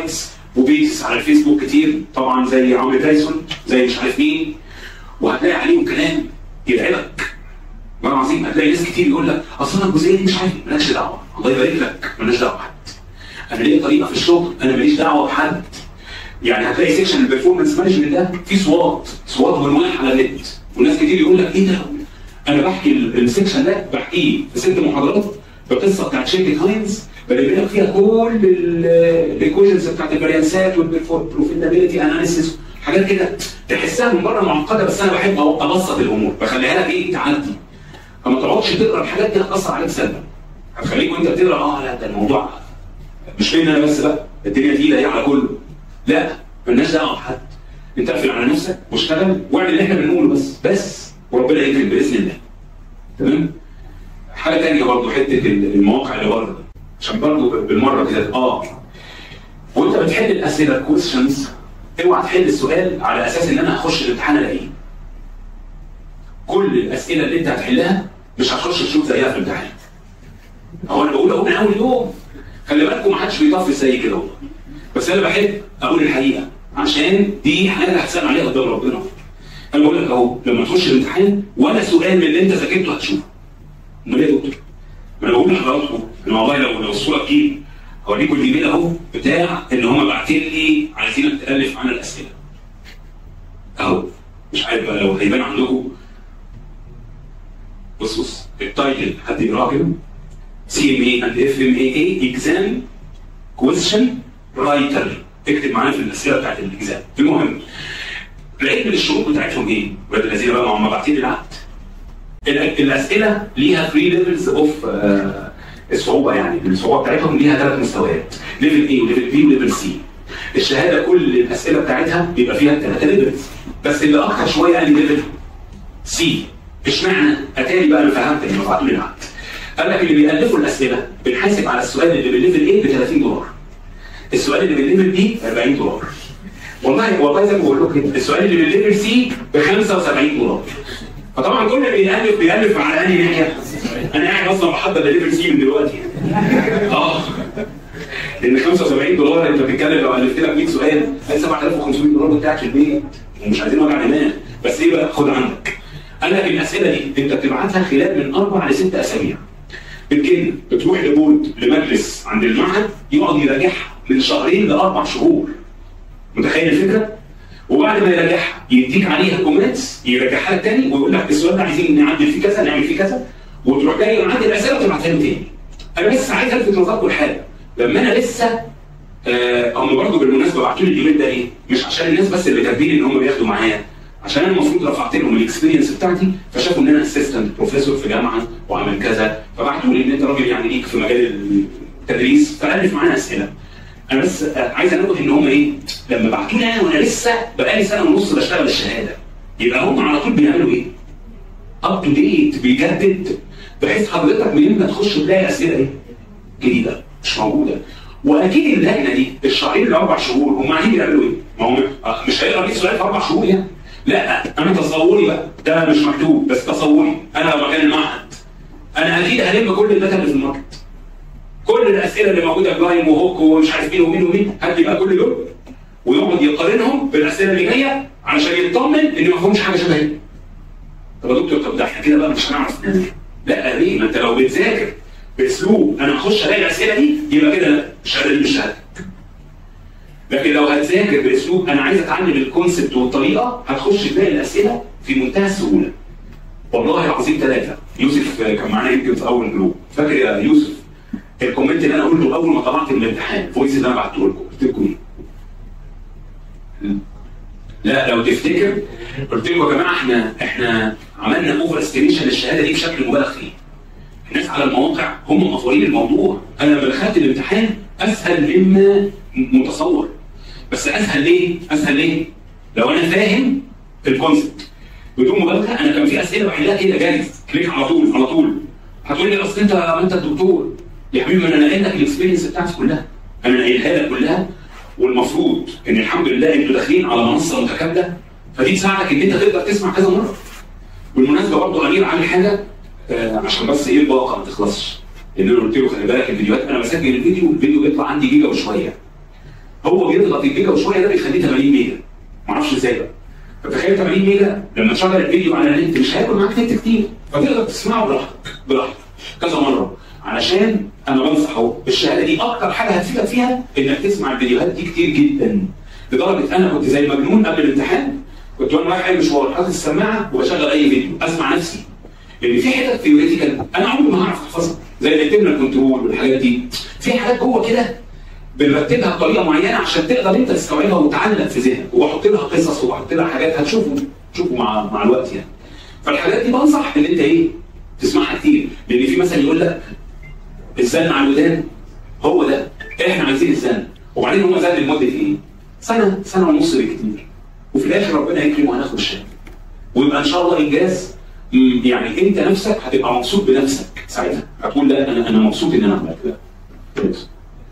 وبيجز على الفيسبوك كتير طبعا زي عمرو تايسون زي مش عارف مين وهتلاقي عليهم كلام يرعبك والله العظيم هتلاقي ناس كتير يقول لك اصل انا الجزئيه دي مش عارف مالكش دعوه الله يبارك لك مالناش دعوه بحد انا ليا طريقه في الشغل انا ماليش دعوه بحد يعني هتلاقي سيكشن البرفورمانس مانجمنت ده فيه صوات صوات ونواح على النت وناس كتير يقول لك ايه ده انا بحكي ال- السيكشن ده بحكيه في ست محاضرات بقصه بتاعت شركه هاينز بلاقي لك فيها كل الايكويشنز بتاعت الفاريانسات والبروفيتابيلتي اناليسيس حاجات كده تحسها من بره معقده بس انا بحب أو- ابسط الامور بخليها لك ايه تعدي فما تقعدش تقرا الحاجات دي هتاثر عليك سلبا هتخليك وانت بتقرا اه لا ده الموضوع مش مني انا بس بقى الدنيا تقيله هي على كله لا مالناش دعوه بحد انت اقفل على نفسك واشتغل واعمل اللي احنا بنقوله بس بس وربنا يكرم باذن الله تمام حاجه ثانيه برضه حته المواقع اللي بره عشان برضه بالمره كده اه وانت بتحل الاسئله الكويشنز اوعى تحل السؤال على اساس ان انا هخش الامتحان الاقيه كل الاسئله اللي انت هتحلها مش هتخش تشوف زيها في الامتحان هو انا بقول اهو من اول يوم خلي بالكم ما حدش بيطفي زي كده والله بس انا بحب اقول الحقيقه عشان دي حاجه هتسال عليها قدام ربنا انا بقول لك اهو لما تخش الامتحان ولا سؤال من اللي انت ذاكرته هتشوفه امال ايه يا دكتور؟ ما انا بقول لحضراتكم انا والله لو لو الصوره تجيب هوريكم الايميل اهو بتاع ان هم باعتين لي عايزينك تالف عن الاسئله اهو مش عارف بقى لو هيبان عندكم بص بص التايتل حد يقراه كده سي ام اي اند اف ام اي اي اكزام كويشن رايتر اكتب معانا في الاسئله بتاعت الاكزام المهم لقيت من الشروط بتاعتهم ايه؟ ولاد الذين بقى هم باعتين لي العقد ال- الاسئله ليها 3 ليفلز اوف الصعوبه يعني الصعوبه بتاعتهم ليها ثلاث مستويات ليفل اي وليفل بي وليفل سي الشهاده كل الاسئله بتاعتها بيبقى فيها ثلاثه ليفلز بس اللي اكتر شويه قال لي ليفل سي اشمعنى؟ اتاري بقى انا فهمت انه بعد من العقد قال لك اللي بيألفوا الاسئله بنحاسب على السؤال اللي بالليفل ايه ب 30 دولار السؤال اللي بالليفل بي 40 دولار والله والله زي ما بقول لكم كده السؤال اللي بالليفل سي ب 75 دولار فطبعا كل اللي بيألف بيألف على انهي ناحيه؟ انا قاعد اصلا بحضر لليفل سي من دلوقتي اه لان 75 دولار انت بتتكلم لو الفت لك 100 سؤال ادي 7500 دولار بتاعك في البيت ومش عايزين وجع دماغ بس ايه بقى خد عندك قال لك الاسئله دي انت بتبعتها خلال من اربع لست اسابيع يمكن بتروح لبورد لمجلس عند المعهد يقعد يراجعها من شهرين لاربع شهور متخيل الفكره؟ وبعد ما يراجعها يديك عليها كومنتس يراجعها لك تاني ويقول لك السؤال ده عايزين نعدل فيه كذا نعمل فيه كذا وتروح جاي معدل الاسئله وتبعتها له تاني. انا بس عايز الفت نظركم لحاجه لما انا لسه آه هم برضه بالمناسبه بعتوا لي الايميل ده ايه؟ مش عشان الناس بس اللي كاتبين ان هم بياخدوا معايا عشان انا المفروض رفعت لهم الاكسبيرينس بتاعتي فشافوا ان انا اسيستنت بروفيسور في جامعه وعامل كذا فبعتوا لي ان انت راجل يعني ليك في مجال التدريس فالف معانا اسئله. انا بس آه، عايز انوه ان هم ايه؟ لما بعتوا لي انا وانا لسه بقالي سنه ونص بشتغل الشهاده يبقى هم على طول بيعملوا ايه؟ اب تو ديت بيجدد بحيث حضرتك منين ما تخش تلاقي اسئله ايه؟ جديده مش موجوده واكيد اللجنه دي الشهرين الاربع شهور هم قاعدين بيعملوا ايه؟ ما هو آه، مش هيقرا 100 سؤال في اربع شهور يعني لا انا تصوري بقى ده مش مكتوب بس تصوري انا لو مكان المعهد انا اكيد هلم كل الداتا اللي في الماركت كل الاسئله اللي موجوده جلايم وهوك ومش عارف مين ومين ومين هات لي بقى كل دول ويقعد يقارنهم بالاسئله اللي جايه علشان يطمن ان ما فيهمش حاجه شبه دي. طب يا دكتور طب ده احنا كده بقى مش هنعرف نذاكر. لا ليه؟ ما انت لو بتذاكر باسلوب انا هخش الاقي الاسئله دي يبقى كده لا الشهاده دي مش شهادتك. لكن لو هتذاكر باسلوب انا عايز اتعلم الكونسبت والطريقه هتخش تلاقي الاسئله في منتهى السهوله. والله العظيم ثلاثه يوسف كان معانا يمكن في اول جروب فاكر يا يوسف الكومنت اللي انا قلته اول ما طلعت من الامتحان فويس اللي انا بعته لكم قلت لكم ايه؟ لا لو تفتكر قلت لكم يا جماعه احنا احنا عملنا اوفر استيميشن للشهاده دي بشكل مبالغ فيه. الناس على المواقع هم مفورين الموضوع انا لما دخلت الامتحان اسهل مما متصور بس اسهل ليه؟ اسهل ليه؟ لو انا فاهم الكونسبت بدون مبالغه انا كان في اسئله بحلها كده جاهز كليك على طول على طول هتقول لي اصل انت ما انت الدكتور يا حبيبي ما انا ناقل لك الاكسبيرينس بتاعتي كلها انا ناقلها لك كلها والمفروض ان الحمد لله انتوا داخلين على منصه متكامله فدي تساعدك ان انت تقدر تسمع كذا مره بالمناسبه برضه امير عامل حاجه آه عشان بس ايه الباقه ما تخلصش لان انا قلت له خلي بالك الفيديوهات انا بسجل الفيديو والفيديو بيطلع عندي جيجا وشويه هو بيضغط الجيجا وشويه ده بيخليه 80 ميجا معرفش ازاي بقى فتخيل 80 ميجا لما تشغل الفيديو على النت مش هياكل معاك نت كتير فتقدر تسمعه براحتك براحتك كذا مره علشان انا بنصح اهو الشهاده دي اكتر حاجه هتفيدك فيها انك تسمع الفيديوهات دي كتير جدا لدرجه انا كنت زي المجنون قبل الامتحان كنت وانا رايح اي مشوار حاطط السماعه وبشغل اي فيديو اسمع نفسي لان في حتت ثيوريتيكال انا عمري ما هعرف احفظها زي الانترنال كنترول والحاجات دي في حاجات جوه كده بنرتبها بطريقه معينه عشان تقدر انت تستوعبها وتعلق في ذهنك وبحط لها قصص وبحط لها حاجات هتشوفوا تشوفوا مع مع الوقت يعني فالحاجات دي بنصح ان انت ايه تسمعها كتير لان في مثل يقول لك الزن على الودان هو ده احنا عايزين الزن وبعدين هم زن لمده ايه؟ سنه سنه ونص بالكتير وفي الاخر ربنا يكرم وهناخد الشهاده ويبقى ان شاء الله انجاز مم، يعني انت نفسك هتبقى مبسوط بنفسك ساعتها هتقول لا انا انا مبسوط ان انا عملت ده كويس.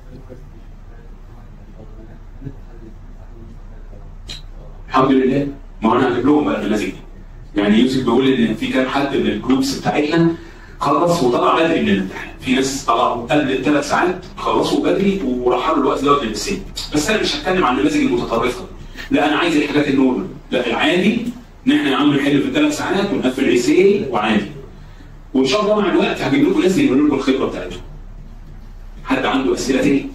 الحمد لله ما انا هجيب لهم بقى النماذج دي يعني يوسف بيقول ان في كام حد من الجروبس بتاعتنا خلص وطلع بدري من الامتحان في ناس طلعوا قبل الثلاث ساعات خلصوا بدري وراحوا الوقت دوت للسن بس انا مش هتكلم عن النماذج المتطرفه لا انا عايز الحاجات النورمال لا العادي ان احنا يا عم نحل في الثلاث ساعات ونقفل ايساي وعادي وان شاء الله مع الوقت هجيب لكم ناس يقولوا لكم الخبره بتاعتهم حد عنده اسئله تاني؟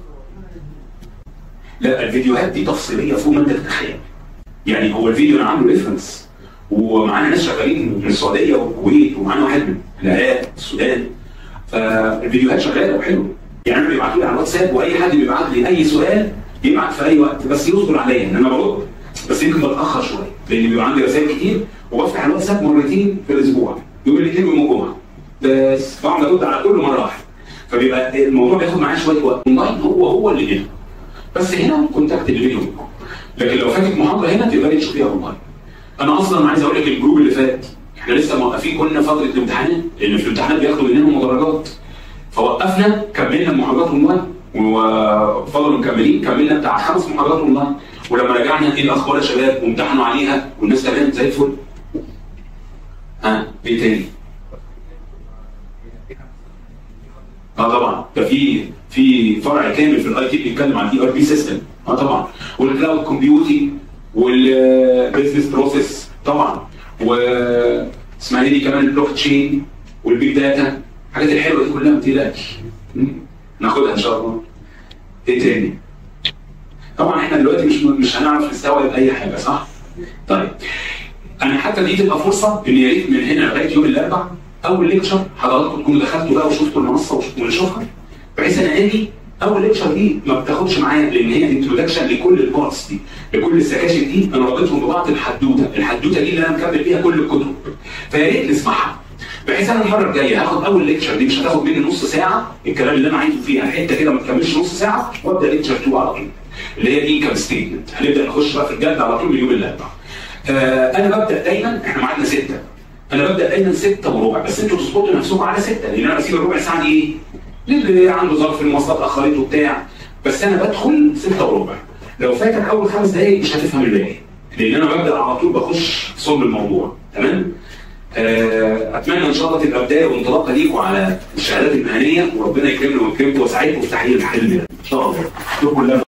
لا الفيديوهات دي تفصيليه فوق ما انت تتخيل يعني هو الفيديو انا عامله ريفرنس ومعانا ناس شغالين من السعوديه والكويت ومعانا واحد من العراق السودان فالفيديوهات شغاله وحلوه يعني انا بيبعتوا لي على الواتساب واي حد بيبعت لي اي سؤال يبعت في اي وقت بس يصبر عليا ان انا برد بس يمكن بتاخر شويه لان بيبقى عندي رسائل كتير وبفتح الواتساب مرتين في الاسبوع يوم الاثنين ويوم الجمعه بس بقعد ارد على كل مره واحده فبيبقى الموضوع بياخد معايا شويه وقت اونلاين هو هو اللي هنا بس هنا كونتاكت الفيديو لكن لو فاتت محاضره هنا تقدري تشوفيها اونلاين انا اصلا عايز اقول لك الجروب اللي فات احنا لسه موقفين كنا فتره الامتحانات لان في الامتحانات بياخدوا مننا مدرجات فوقفنا كملنا المحاضرات اونلاين وفضلوا مكملين كملنا بتاع خمس محاضرات اونلاين ولما رجعنا ايه الاخبار يا شباب وامتحنوا عليها والناس تمام زي الفل ها ايه تاني؟ اه طبعا ده في في فرع كامل في الاي تي بيتكلم عن الاي ار بي سيستم اه طبعا والكلاود كومبيوتنج والبيزنس بروسيس طبعا و اسمها ايه دي كمان البلوك تشين والبيج داتا الحاجات الحلوه دي كلها ما تقلقش مم. ناخدها ان شاء الله ايه تاني؟ طبعا احنا دلوقتي مش مش هنعرف نستوعب اي حاجه صح؟ طيب انا حتى دي تبقى فرصه ان يا ريت من هنا لغايه يوم الاربع اول ليكشر حضراتكم تكونوا دخلتوا بقى وشفتوا المنصه ونشوفها بحيث انا اجي اول ليكشر دي ما بتاخدش معايا لان هي انتروداكشن لكل البارتس دي لكل السكاشن دي انا رابطهم ببعض الحدوته الحدوته دي اللي انا مكمل بيها كل الكتب فيا ريت نسمعها بحيث انا المره الجايه هاخد اول ليكشر دي مش هتاخد مني نص ساعه الكلام اللي انا عايزه فيها حته كده ما تكملش نص ساعه وابدا ليكشر 2 على طول اللي هي الانكم ستيتمنت هنبدا نخش بقى في الجد على طول من يوم الاربعاء آه انا ببدا دايما احنا معانا سته انا ببدا دايما ستة وربع بس انتوا تظبطوا نفسكم على ستة لان انا بسيب الربع ساعه دي ايه؟ للي عنده ظرف المواصلات اخرته بتاع بس انا بدخل ستة وربع لو فاتك اول خمس دقايق مش هتفهم الباقي لان انا ببدا على طول بخش في صلب الموضوع تمام؟ آه، اتمنى ان شاء الله تبقى بدايه وانطلاقه ليكم على الشهادات المهنيه وربنا يكرمنا ويكرمكم ويساعدكم في تحقيق الحلم ده ان شاء الله. شكرا لكم